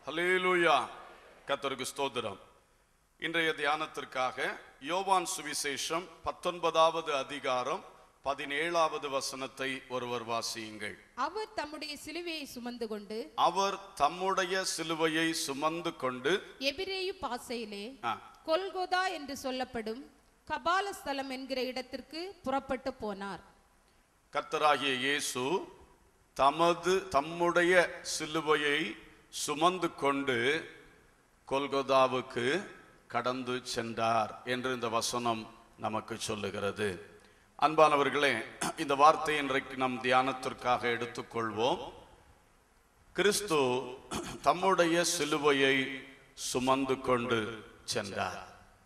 ஹல்லேலூயா கர்த்தருக்கு ஸ்தோத்திரம் இன்றைய தியானத்திற்காக யோவான் சுவிசேஷம் பத்தொன்பதாவது அதிகாரம் பதினேழாவது வசனத்தை ஒருவர் வாசியுங்கள் அவர் தம்முடைய சிலுவையை சுமந்து கொண்டு அவர் தம்முடைய சிலுவையை சுமந்து கொண்டு எபிரேயு பாசையிலே ஆ, கொல்கோதா என்று சொல்லப்படும் கபால ஸ்தலம் என்கிற இடத்திற்கு புறப்பட்டு போனார் கர்த்தராகிய இயேசு தமது தம்முடைய சிலுவையை சுமந்து கொண்டு கொல்கொதாவுக்கு கடந்து சென்றார் என்று இந்த வசனம் நமக்கு சொல்லுகிறது அன்பானவர்களே இந்த வார்த்தை இன்றைக்கு நம் தியானத்திற்காக எடுத்துக்கொள்வோம் கிறிஸ்து தம்முடைய சிலுவையை சுமந்து கொண்டு சென்றார்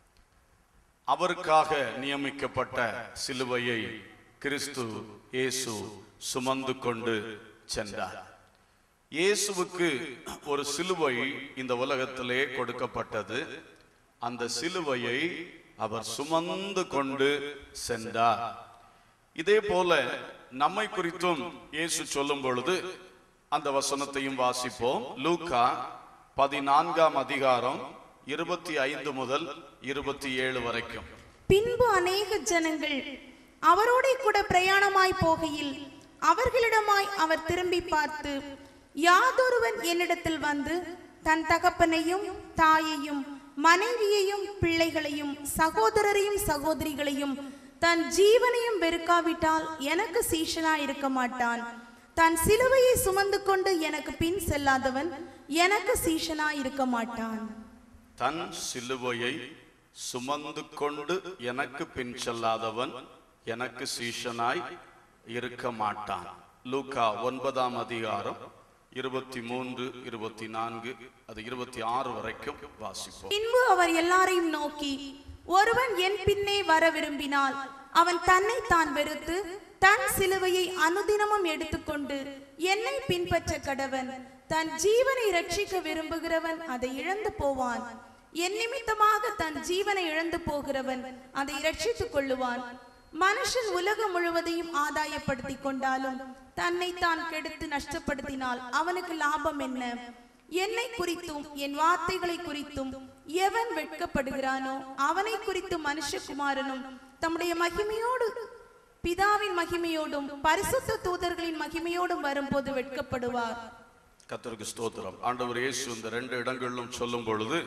அவருக்காக நியமிக்கப்பட்ட சிலுவையை கிறிஸ்து இயேசு சுமந்து கொண்டு சென்றார் இயேசுவுக்கு ஒரு சிலுவை இந்த உலகத்திலே கொடுக்கப்பட்டது அந்த சிலுவையை அவர் சுமந்து கொண்டு சென்றார் இதே போல நம்மை குறித்தும் இயேசு சொல்லும் பொழுது அந்த வசனத்தையும் வாசிப்போம் லூக்கா பதினான்காம் அதிகாரம் இருபத்தி ஐந்து முதல் இருபத்தி ஏழு வரைக்கும் பின்பு அநேக ஜனங்கள் அவரோடே கூட பிரயாணமாய் போகையில் அவர்களிடமாய் அவர் திரும்பி பார்த்து யாதொருவன் என்னிடத்தில் வந்து தன் தகப்பனையும் தாயையும் மனைவியையும் பிள்ளைகளையும் சகோதரரையும் சகோதரிகளையும் தன் ஜீவனையும் வெறுக்காவிட்டால் எனக்கு சீஷனா இருக்க மாட்டான் தன் சிலுவையை சுமந்து கொண்டு எனக்கு பின் செல்லாதவன் எனக்கு சீஷனா இருக்க மாட்டான் தன் சிலுவையை சுமந்து கொண்டு எனக்கு பின் செல்லாதவன் எனக்கு சீஷனாய் இருக்க மாட்டான் லூக்கா ஒன்பதாம் அதிகாரம் இருபத்தி மூன்று இருபத்தி நான்கு அது இருபத்தி ஆறு வரைக்கும் வாசிப்போம் பின்பு அவர் எல்லாரையும் நோக்கி ஒருவன் என் பின்னே வர விரும்பினால் அவன் தன்னை தான் வெறுத்து தன் சிலுவையை அனுதினமும் எடுத்துக்கொண்டு என்னை பின்பற்ற கடவன் தன் ஜீவனை ரட்சிக்க விரும்புகிறவன் அதை இழந்து போவான் என் நிமித்தமாக தன் ஜீவனை இழந்து போகிறவன் அதை ரட்சித்துக் கொள்ளுவான் மனுஷன் உலகம் முழுவதையும் ஆதாயப்படுத்திக் கொண்டாலும் தன்னை தான் கெடுத்து நஷ்டப்படுத்தினால் அவனுக்கு லாபம் என்ன என்னை குறித்தும் என் வார்த்தைகளை குறித்தும் எவன் வெட்கப்படுகிறானோ அவனை குறித்து மனுஷகுமாரனும் தம்முடைய மகிமையோடு பிதாவின் மகிமையோடும் பரிசுத்த தூதர்களின் மகிமையோடும் வரும்போது வெட்கப்படுவார் கர்த்தருக்கு ஸ்தோத்திரம் ஆண்டவர் இயேசு இந்த ரெண்டு இடங்களிலும் சொல்லும் பொழுது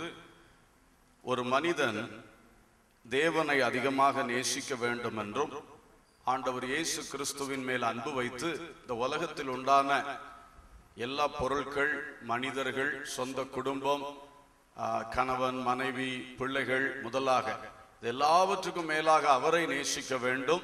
ஒரு மனிதன் தேவனை அதிகமாக நேசிக்க வேண்டும் என்றும் ஆண்டவர் இயேசு கிறிஸ்துவின் மேல் அன்பு வைத்து இந்த உலகத்தில் உண்டான எல்லா பொருட்கள் மனிதர்கள் சொந்த குடும்பம் ஆ, கணவன் மனைவி பிள்ளைகள் முதலாக இது எல்லாவற்றுக்கும் மேலாக அவரை நேசிக்க வேண்டும்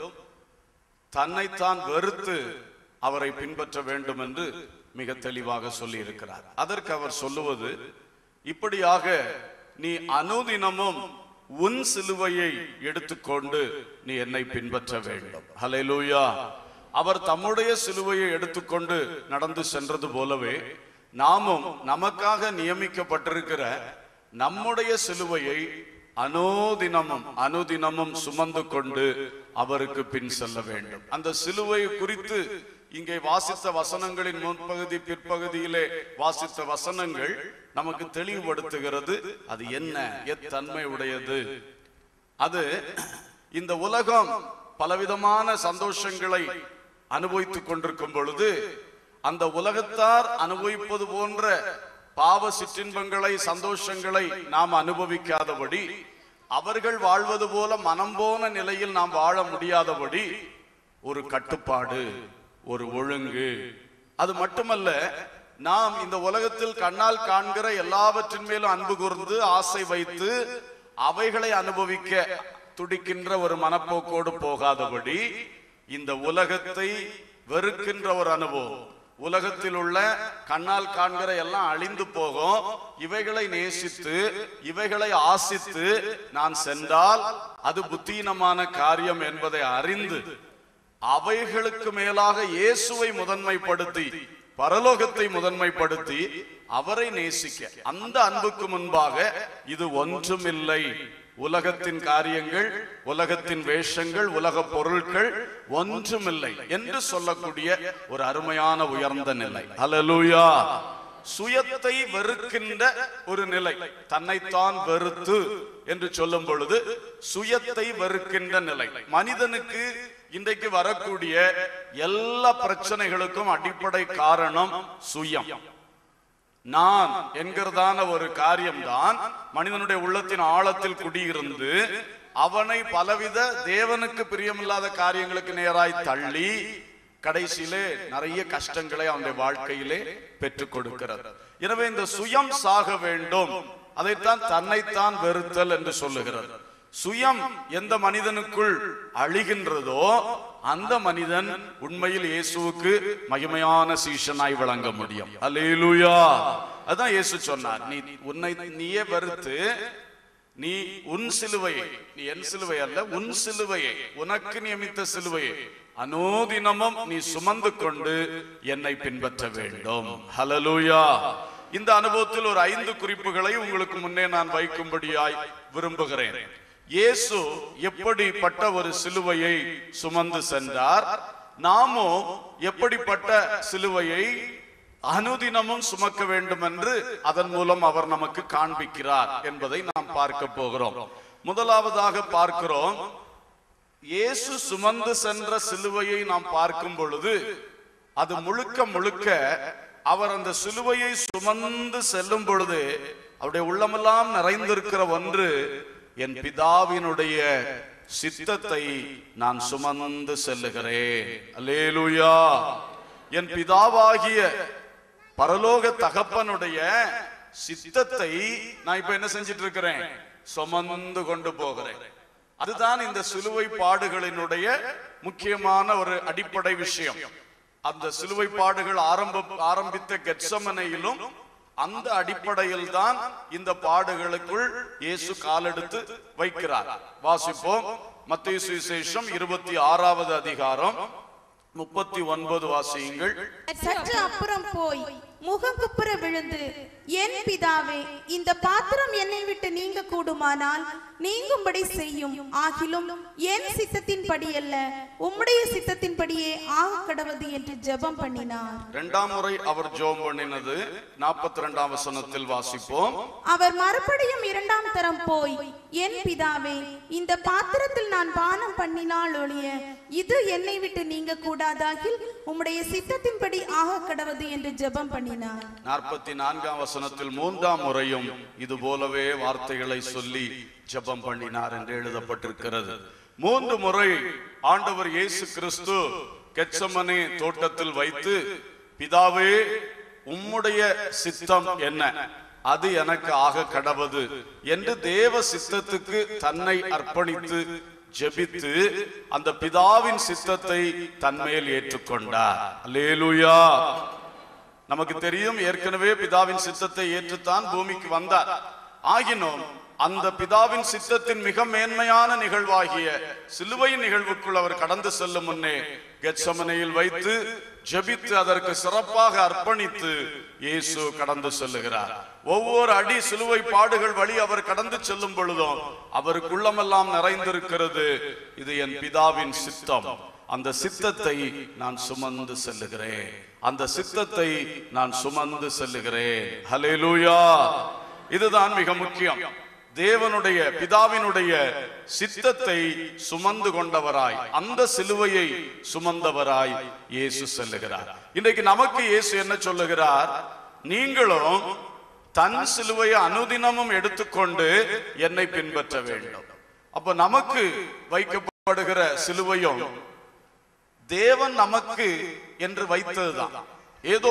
தன்னைத்தான் வெறுத்து அவரை பின்பற்ற வேண்டும் என்று மிக தெளிவாக சொல்லி இருக்கிறார் அதற்கு அவர் சொல்லுவது இப்படியாக நீ அனுதினமும் உன் சிலுவையை எடுத்துக்கொண்டு நீ என்னை பின்பற்ற வேண்டும் ஹalleluya அவர் தம்முடைய சிலுவையை எடுத்துக்கொண்டு நடந்து சென்றது போலவே நாமும் நமக்காக நியமிக்கப்பட்டிருக்கிற நம்முடைய சிலுவையை அனோதினமும் அனுதினமும் சுமந்து கொண்டு அவருக்கு பின் செல்ல வேண்டும் அந்த சிலுவை குறித்து இங்கே வாசித்த வசனங்களின் முன்பகுதி பிற்பகுதியிலே வாசித்த வசனங்கள் நமக்கு தெளிவுபடுத்துகிறது அது என்ன எத்தன்மை உடையது அது இந்த உலகம் பலவிதமான சந்தோஷங்களை அனுபவித்துக் கொண்டிருக்கும் பொழுது அந்த உலகத்தார் அனுபவிப்பது போன்ற பாவ சிற்றின்பங்களை சந்தோஷங்களை நாம் அனுபவிக்காதபடி அவர்கள் வாழ்வது போல மனம் போன நிலையில் நாம் வாழ முடியாதபடி ஒரு கட்டுப்பாடு ஒரு ஒழுங்கு அது மட்டுமல்ல நாம் இந்த உலகத்தில் கண்ணால் காண்கிற எல்லாவற்றின் மேலும் அன்பு கூர்ந்து ஆசை வைத்து அவைகளை அனுபவிக்க துடிக்கின்ற ஒரு மனப்போக்கோடு போகாதபடி இந்த உலகத்தை வெறுக்கின்ற ஒரு அனுபவம் உலகத்தில் உள்ள கண்ணால் காண்கிற எல்லாம் அழிந்து போகும் இவைகளை நேசித்து இவைகளை ஆசித்து நான் சென்றால் அது புத்தீனமான காரியம் என்பதை அறிந்து அவைகளுக்கு மேலாக இயேசுவை முதன்மைப்படுத்தி பரலோகத்தை முதன்மைப்படுத்தி அவரை நேசிக்க அந்த அன்புக்கு முன்பாக இது ஒன்றுமில்லை உலகத்தின் காரியங்கள் உலகத்தின் வேஷங்கள் உலக பொருட்கள் ஒன்றுமில்லை என்று சொல்லக்கூடிய ஒரு அருமையான உயர்ந்த நிலை ஹalleluya சுயத்தை வெறுக்கின்ற ஒரு நிலை தன்னைத்தான் வெறுத்து என்று சொல்லும் பொழுது சுயத்தை வெறுக்கின்ற நிலை மனிதனுக்கு இன்றைக்கு வரக்கூடிய எல்லா பிரச்சனைகளுக்கும் அடிப்படை காரணம் சுயம் நான் என்கிறதான ஒரு காரியம்தான் மனிதனுடைய உள்ளத்தின் ஆழத்தில் குடியிருந்து அவனை பலவித தேவனுக்கு பிரியமில்லாத காரியங்களுக்கு நேராய் தள்ளி கடைசியிலே நிறைய கஷ்டங்களை அவனுடைய வாழ்க்கையிலே பெற்றுக் கொடுக்கிறது எனவே இந்த சுயம் சாக வேண்டும் அதைத்தான் தன்னைத்தான் வெறுத்தல் என்று சொல்லுகிறது சுயம் எந்த மனிதனுக்குள் அழிகின்றதோ அந்த மனிதன் உண்மையில் இயேசுவுக்கு மகிமையான சீஷனாய் விளங்க முடியும் அல்லேலூயா அதான் இயேசு சொன்னார் நீ உன்னை நீயே வெறுத்து நீ உன் சிலுவையை நீ என் சிலுவை அல்ல உன் சிலுவையை உனக்கு நியமித்த சிலுவையை அனோதினமும் நீ சுமந்து கொண்டு என்னை பின்பற்ற வேண்டும் ஹalleluya இந்த அனுபவத்தில் ஒரு ஐந்து குறிப்புகளை உங்களுக்கு முன்னே நான் வைக்கும்படியாய் விரும்புகிறேன் இயேசு எப்படிப்பட்ட ஒரு சிலுவையை சுமந்து சென்றார் நாமும் எப்படிப்பட்ட சிலுவையை அனுதினமும் சுமக்க வேண்டும் என்று அதன் மூலம் அவர் நமக்கு காண்பிக்கிறார் என்பதை நாம் பார்க்க போகிறோம் முதலாவதாக பார்க்கிறோம் இயேசு சுமந்து சென்ற சிலுவையை நாம் பார்க்கும் பொழுது அது முழுக்க முழுக்க அவர் அந்த சிலுவையை சுமந்து செல்லும் பொழுது அவருடைய உள்ளமெல்லாம் நிறைந்திருக்கிற ஒன்று என் பிதாவினுடைய சித்தத்தை நான் சுமந்து செல்லுகிறேன் அல்லேலூயா என் பிதாவாகிய பரலோக தகப்பனுடைய சித்தத்தை நான் இப்ப என்ன செஞ்சிட்டு இருக்கிறேன் சுமந்து கொண்டு போகிறேன் அதுதான் இந்த சிலுவை பாடுகளினுடைய முக்கியமான ஒரு அடிப்படை விஷயம் அந்த சிலுவை பாடுகள் ஆரம்ப ஆரம்பித்த கெட்சமனையிலும் அந்த அடிப்படையில் தான் இந்த பாடுகளுக்குள் இயேசு காலெடுத்து வைக்கிறார் வாசிப்போம் மத்திய சுவிசேஷம் இருபத்தி ஆறாவது அதிகாரம் முப்பத்தி ஒன்பது வாசியுங்கள் சற்று அப்புறம் போய் முகங்குப்புற விழுந்து என் பிதாவே இந்த பாத்திரம் என்னை விட்டு நீங்க கூடுமானால் நீங்கும்படி செய்யும் ஆகிலும் என் சித்தத்தின்படி அல்ல உம்முடைய சித்தத்தின்படியே ஆக கடவது என்று ஜெபம் பண்ணினார் இரண்டாம் முறை அவர் ஜோம் பண்ணினது நாற்பத்தி ரெண்டாம் வசனத்தில் வாசிப்போம் அவர் மறுபடியும் இரண்டாம் தரம் போய் என் பிதாவே இந்த பாத்திரத்தில் நான் பானம் பண்ணினால் ஒழிய இது என்னை விட்டு நீங்க கூடாதாகில் உம்முடைய சித்தத்தின்படி ஆக கடவது என்று ஜெபம் பண்ணினார் நாற்பத்தி நான்காம் வசனத்தில் மூன்றாம் முறையும் இது போலவே வார்த்தைகளை சொல்லி ஜெபம் பண்ணினார் என்று எழுதப்பட்டிருக்கிறது மூன்று முறை ஆண்டவர் இயேசு கிறிஸ்து கெச்சமனே தோட்டத்தில் வைத்து பிதாவே உம்முடைய சித்தம் என்ன அது எனக்கு ஆக கடவது என்று தேவ சித்தத்துக்கு தன்னை அர்ப்பணித்து ஜெபித்து அந்த பிதாவின் சித்தத்தை தன்மேல் ஏற்றுக்கொண்டார் அல்லேலூயா நமக்கு தெரியும் ஏற்கனவே பிதாவின் சித்தத்தை ஏற்றுத்தான் பூமிக்கு வந்தார் ஆகினோம் அந்த பிதாவின் சித்தத்தின் மிக மேன்மையான நிகழ்வாகிய சிலுவை நிகழ்வுக்குள் அவர் கடந்து செல்லும் முன்னே கெட்சமனையில் வைத்து ஜெபித்து அதற்கு சிறப்பாக அர்ப்பணித்து இயேசு கடந்து செல்லுகிறார் ஒவ்வொரு அடி சிலுவை பாடுகள் வழி அவர் கடந்து செல்லும் பொழுதும் அவருக்கு உள்ளமெல்லாம் நிறைந்திருக்கிறது இது என் பிதாவின் சித்தம் அந்த சித்தத்தை நான் சுமந்து செல்லுகிறேன் அந்த சித்தத்தை நான் சுமந்து செல்லுகிறேன் ஹalleluya இதுதான் மிக முக்கியம் தேவனுடைய பிதாவினுடைய சித்தத்தை சுமந்து கொண்டவராய் அந்த சிலுவையை சுமந்தவராய் இயேசு செல்லுகிறார் இன்றைக்கு நமக்கு இயேசு என்ன சொல்லுகிறார் நீங்களும் தன் சிலுவையை அனுதினமும் எடுத்துக்கொண்டு என்னை பின்பற்ற வேண்டும் அப்ப நமக்கு வைக்கப்படுகிற சிலுவையும் தேவன் நமக்கு என்று வைத்ததுதான் ஏதோ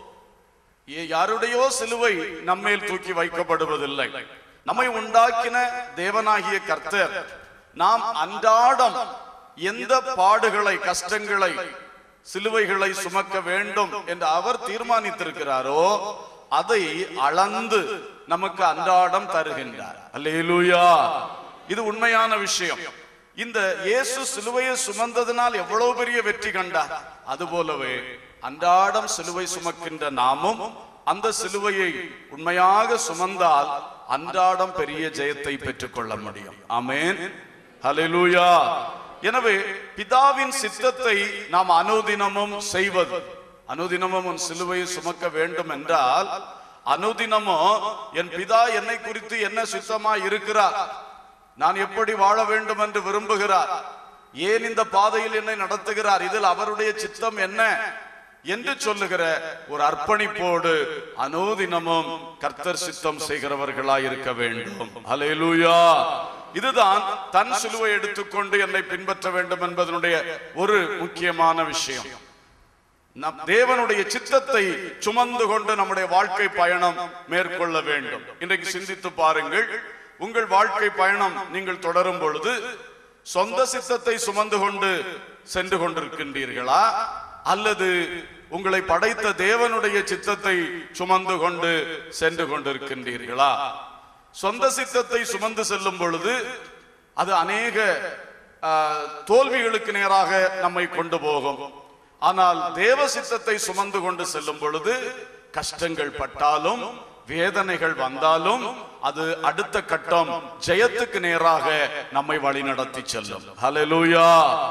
ஏ- யாருடையோ சிலுவை நம்மேல் தூக்கி வைக்கப்படுவதில்லை நம்மை உண்டாக்கின தேவனாகிய கர்த்தர் நாம் அன்றாடம் எந்த பாடுகளை கஷ்டங்களை சிலுவைகளை சுமக்க வேண்டும் என்று அவர் தீர்மானித்திருக்கிறாரோ அதை அளந்து நமக்கு அன்றாடம் தருகின்றார் அல்லேலூயா இது உண்மையான விஷயம் இந்த இயேசு சிலுவையை சுமந்ததினால் எவ்வளவு பெரிய வெற்றி கண்டார் அதுபோலவே அன்றாடம் சிலுவை சுமக்கின்ற நாமும் அந்த சிலுவையை உண்மையாக சுமந்தால் அன்றாடம் பெரிய ஜெயத்தை பெற்றுக்கொள்ள முடியும் ஆமென் ஹalleluya எனவே பிதாவின் சித்தத்தை நாம் அனுதினமும் செய்வது அனுதினமும் உன் சிலுவையை சுமக்க வேண்டும் என்றால் அனுதினமும் என் பிதா என்னை குறித்து என்ன சுத்தமா இருக்கிறார் நான் எப்படி வாழ வேண்டும் என்று விரும்புகிறார் ஏன் இந்த பாதையில் என்னை நடத்துகிறார் இதில் அவருடைய சித்தம் என்ன என்று சொல்லுகிற ஒரு அர்ப்பணிப்போடு அனுதினமும் கர்த்தர் சித்தம் செய்கிறவர்களாய் இருக்க வேண்டும் ஹalleluya இதுதான் தன் சிலுவை எடுத்துக்கொண்டு என்னை பின்பற்ற வேண்டும் என்பதனுடைய ஒரு முக்கியமான விஷயம் நம் தேவனுடைய சித்தத்தை சுமந்து கொண்டு நம்முடைய வாழ்க்கை பயணம் மேற்கொள்ள வேண்டும் இன்றைக்கு சிந்தித்து பாருங்கள் உங்கள் வாழ்க்கை பயணம் நீங்கள் தொடரும் பொழுது சொந்த சித்தத்தை சுமந்து கொண்டு சென்று கொண்டிருக்கின்றீர்களா அல்லது உங்களை படைத்த தேவனுடைய சித்தத்தை சுமந்து கொண்டு சென்று கொண்டிருக்கின்றீர்களா சொந்த சித்தத்தை சுமந்து செல்லும் பொழுது அது அநேக ஆ, தோல்விகளுக்கு நேராக நம்மை கொண்டு போகும் ஆனால் தேவ சித்தத்தை சுமந்து கொண்டு செல்லும் பொழுது கஷ்டங்கள் பட்டாலும் வேதனைகள் வந்தாலும் அது அடுத்த கட்டம் ஜெயத்துக்கு நேராக நம்மை வழிநடத்தி செல்லும் ஹalleluya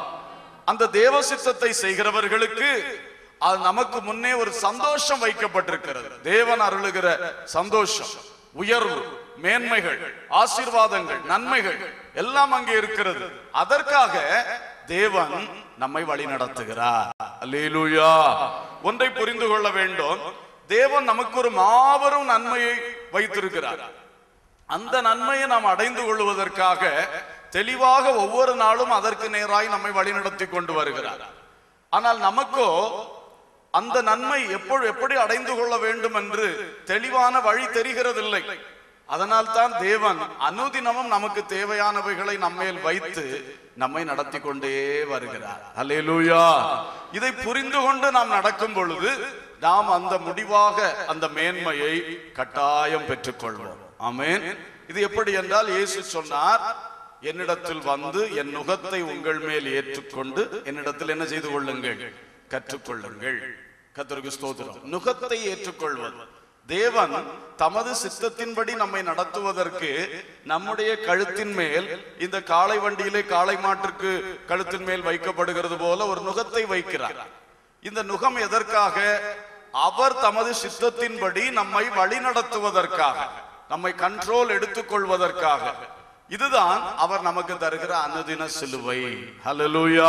அந்த தேவ சித்தத்தை செய்கிறவர்களுக்கு அது நமக்கு முன்னே ஒரு சந்தோஷம் வைக்கப்பட்டிருக்கிறது தேவன் அருளுகிற சந்தோஷம் உயர்வு மேன்மைகள் ஆசீர்வாதங்கள் நன்மைகள் எல்லாம் அங்கே இருக்கிறது அதற்காக தேவன் நம்மை வழி நடத்துகிறார் அல்லேலூயா ஒன்றை புரிந்து கொள்ள வேண்டும் தேவன் நமக்கு ஒரு மாபெரும் நன்மையை வைத்திருக்கிறார் அந்த நன்மையை நாம் அடைந்து கொள்வதற்காக தெளிவாக ஒவ்வொரு நாளும் அதற்கு நேராய் நம்மை வழிநடத்தி கொண்டு வருகிறார் ஆனால் நமக்கோ அந்த நன்மை எப்பொழு எப்படி அடைந்து கொள்ள வேண்டும் என்று தெளிவான வழி தெரிகிறதில்லை அதனால் தான் தேவன் அனுதினமும் நமக்கு தேவையானவைகளை நம்மேல் வைத்து நம்மை நடத்தி கொண்டே வருகிறார் அல்லேலூயா இதை புரிந்து கொண்டு நாம் நடக்கும் பொழுது நாம் அந்த முடிவாக அந்த மேன்மையை கட்டாயம் பெற்றுக்கொள்வோம் ஆமென் இது எப்படி என்றால் இயேசு சொன்னார் என்னிடத்தில் வந்து என் நுகத்தை உங்கள் மேல் ஏற்றுக்கொண்டு என்னிடத்தில் என்ன செய்து கொள்ளுங்கள் கற்றுக்கொள்ளுங்கள் கர்த்தருக்கு ஸ்தோத்திரம் நுகத்தை ஏற்றுக்கொள்வது தேவன் தமது சித்தத்தின்படி நம்மை நடத்துவதற்கு நம்முடைய கழுத்தின் மேல் இந்த காளை வண்டியிலே காளை மாட்டிற்கு கழுத்தின் மேல் வைக்கப்படுகிறது போல ஒரு நுகத்தை வைக்கிறார் இந்த நுகம் எதற்காக அவர் தமது சித்தத்தின்படி நம்மை வழி நடத்துவதற்காக நம்மை கண்ட்ரோல் எடுத்துக்கொள்வதற்காக இதுதான் அவர் நமக்கு தருகிற அனுதின சிலுவை ஹalleluya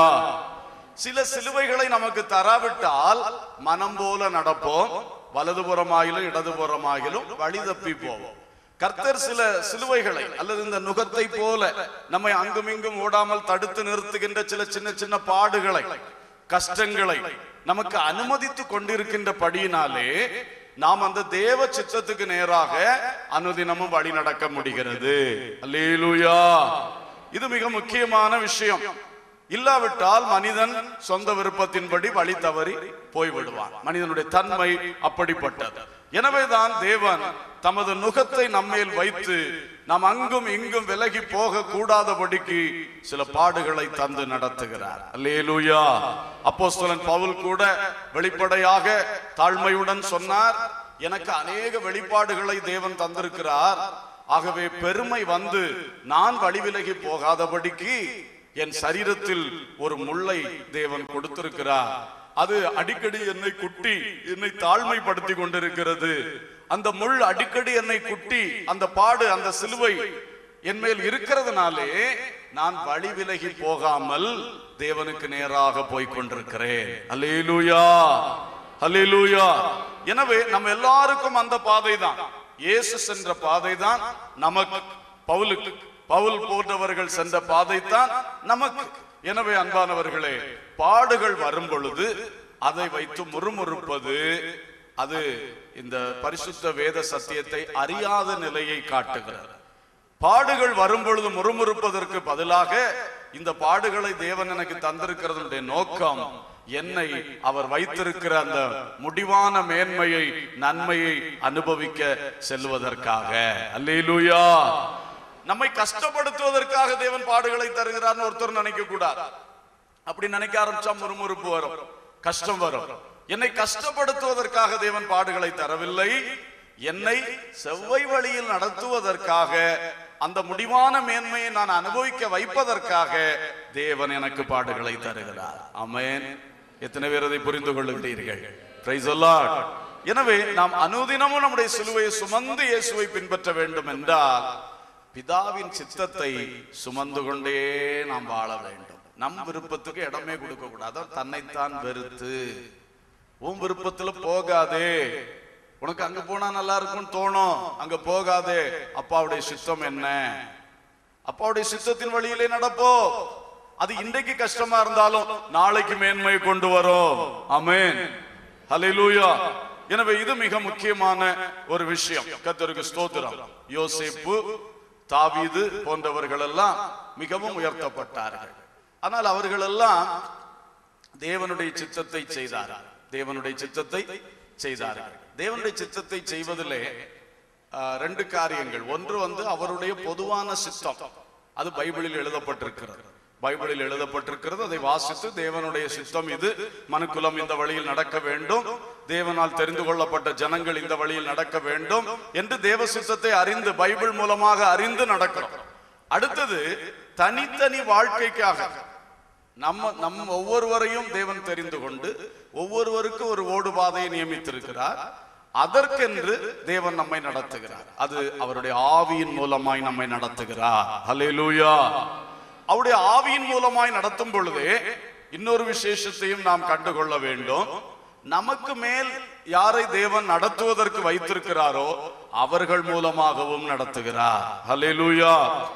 சில சிலுவைகளை நமக்கு தராவிட்டால் மனம் போல நடப்போம் வலதுபுறமாயிலும் இடதுபுறமாகிலும் வழி தப்பி போவோம் கர்த்தர் சில சிலுவைகளை அல்லது இந்த நுகத்தை போல நம்மை அங்கும் இங்கும் ஓடாமல் தடுத்து நிறுத்துகின்ற சில சின்ன சின்ன பாடுகளை கஷ்டங்களை நமக்கு அனுமதித்து கொண்டிருக்கின்ற படியினாலே நாம் அந்த தேவ சித்தத்துக்கு நேராக அனுதினமும் வழி நடக்க முடிகிறது அல்லேலூயா இது மிக முக்கியமான விஷயம் இல்லாவிட்டால் மனிதன் சொந்த விருப்பத்தின்படி வழி தவறி போய்விடுவான் மனிதனுடைய தன்மை அப்படிப்பட்டது எனவேதான் தேவன் தமது நுகத்தை நம்மேல் வைத்து நாம் அங்கும் இங்கும் விலகி போக கூடாதபடிக்கு சில பாடுகளை தந்து நடத்துகிறார் அல்லேலூயா அப்போஸ்தலன் பவுல் கூட வெளிப்படையாக தாழ்மையுடன் சொன்னார் எனக்கு அநேக வெளிப்பாடுகளை தேவன் தந்திருக்கிறார் ஆகவே பெருமை வந்து நான் வழி விலகி போகாதபடிக்கு என் சரீரத்தில் ஒரு முள்ளை தேவன் கொடுத்திருக்கிறார் அது அடிக்கடி என்னை குட்டி என்னை தாழ்மைப்படுத்தி கொண்டிருக்கிறது அந்த முள் அடிக்கடி என்னை குட்டி அந்த பாடு அந்த சிலுவை என் மேல் இருக்கிறதுனாலே நான் வழி விலகி போகாமல் தேவனுக்கு நேராக போய் கொண்டிருக்கிறேன் அல்லேலூயா அல்லேலூயா எனவே நம்ம எல்லாருக்கும் அந்த பாதை தான் இயேசு சென்ற பாதை தான் நமக்கு பவுலுக்கு பவுல் போன்றவர்கள் சென்ற பாதை தான் நமக்கு எனவே அன்பானவர்களே பாடுகள் வரும் பொழுது அதை வைத்து முறுமுறுப்பது அது இந்த பரிசுத்த வேத சத்தியத்தை அறியாத நிலையை காட்டுகிறது பாடுகள் வரும் பொழுது முறுமுறுப்பதற்கு பதிலாக இந்த பாடுகளை தேவன் எனக்கு தந்திருக்கிறதுடைய நோக்கம் என்னை அவர் வைத்திருக்கிற அந்த முடிவான மேன்மையை நன்மையை அனுபவிக்க செல்வதற்காக அல்லேலூயா நம்மை கஷ்டப்படுத்துவதற்காக தேவன் பாடுகளை தருகிறார்னு ஒருத்தர் நினைக்க கூடாது அப்படி நினைக்க ஆரம்பிச்சா முறுமுறுப்பு வரும் கஷ்டம் வரும் என்னை கஷ்டப்படுத்துவதற்காக தேவன் பாடுகளை தரவில்லை என்னை செவ்வை வழியில் நடத்துவதற்காக அந்த முடிவான மேன்மையை நான் அனுபவிக்க வைப்பதற்காக தேவன் எனக்கு பாடுகளை தருகிறார் ஆமென் எத்தனை பேர் அதை புரிந்து கொள்ளுகிறீர்கள் Praise the Lord. எனவே நாம் அனுதினமும் நம்முடைய சிலுவையை சுமந்து இயேசுவை பின்பற்ற வேண்டும் என்றால் பிதாவின் சித்தத்தை சுமந்து கொண்டே நாம் வாழ வேண்டும் நம் விருப்பத்துக்கு இடமே கொடுக்க கூடாது அதான் தன்னைத்தான் வெறுத்து உன் விருப்பத்துல போகாதே உனக்கு அங்க போனா நல்லா இருக்கும்னு தோணும் அங்க போகாதே அப்பாவுடைய சித்தம் என்ன அப்பாவுடைய சித்தத்தின் வழியிலே நடப்போ அது இன்றைக்கு கஷ்டமா இருந்தாலும் நாளைக்கு மேன்மை கொண்டு வரும் ஆமென் ஹalleluya எனவே இது மிக முக்கியமான ஒரு விஷயம் கர்த்தருக்கு ஸ்தோத்திரம் யோசேப்பு தாவீது போன்றவர்கள் எல்லாம் மிகவும் உயர்த்தப்பட்டார்கள் ஆனால் அவர்கள் எல்லாம் தேவனுடைய சித்தத்தை செய்தார்கள் தேவனுடைய சித்தத்தை செய்தார்கள் தேவனுடைய சித்தத்தை செய்வதிலே ஆ, ரெண்டு காரியங்கள் ஒன்று வந்து அவருடைய பொதுவான சித்தம் அது பைபிளில் எழுதப்பட்டிருக்கிறது பைபிளில் எழுதப்பட்டிருக்கிறது அதை வாசித்து தேவனுடைய சித்தம் இது மனுக்குலம் இந்த வழியில் நடக்க வேண்டும் தேவனால் தெரிந்து கொள்ளப்பட்ட ஜனங்கள் இந்த வழியில் நடக்க வேண்டும் என்று தேவ சித்தத்தை அறிந்து பைபிள் மூலமாக அறிந்து நடக்கிறோம் அடுத்தது தனித்தனி வாழ்க்கைக்காக நம்ம நம் ஒவ்வொருவரையும் தேவன் தெரிந்து கொண்டு ஒவ்வொருவருக்கும் ஒரு ஓடுபாதையை நியமித்திருக்கிறார் அதற்கென்று தேவன் நம்மை நடத்துகிறார் அது அவருடைய ஆவியின் மூலமாய் நம்மை நடத்துகிறார் ஹalleluya அவருடைய ஆவியின் மூலமாய் நடத்தும் பொழுதே இன்னொரு விசேஷத்தையும் நாம் கண்டுகொள்ள வேண்டும் நமக்கு மேல் யாரை தேவன் நடத்துவதற்கு வைத்திருக்கிறாரோ அவர்கள் மூலமாகவும் நடத்துகிறார் ஹalleluya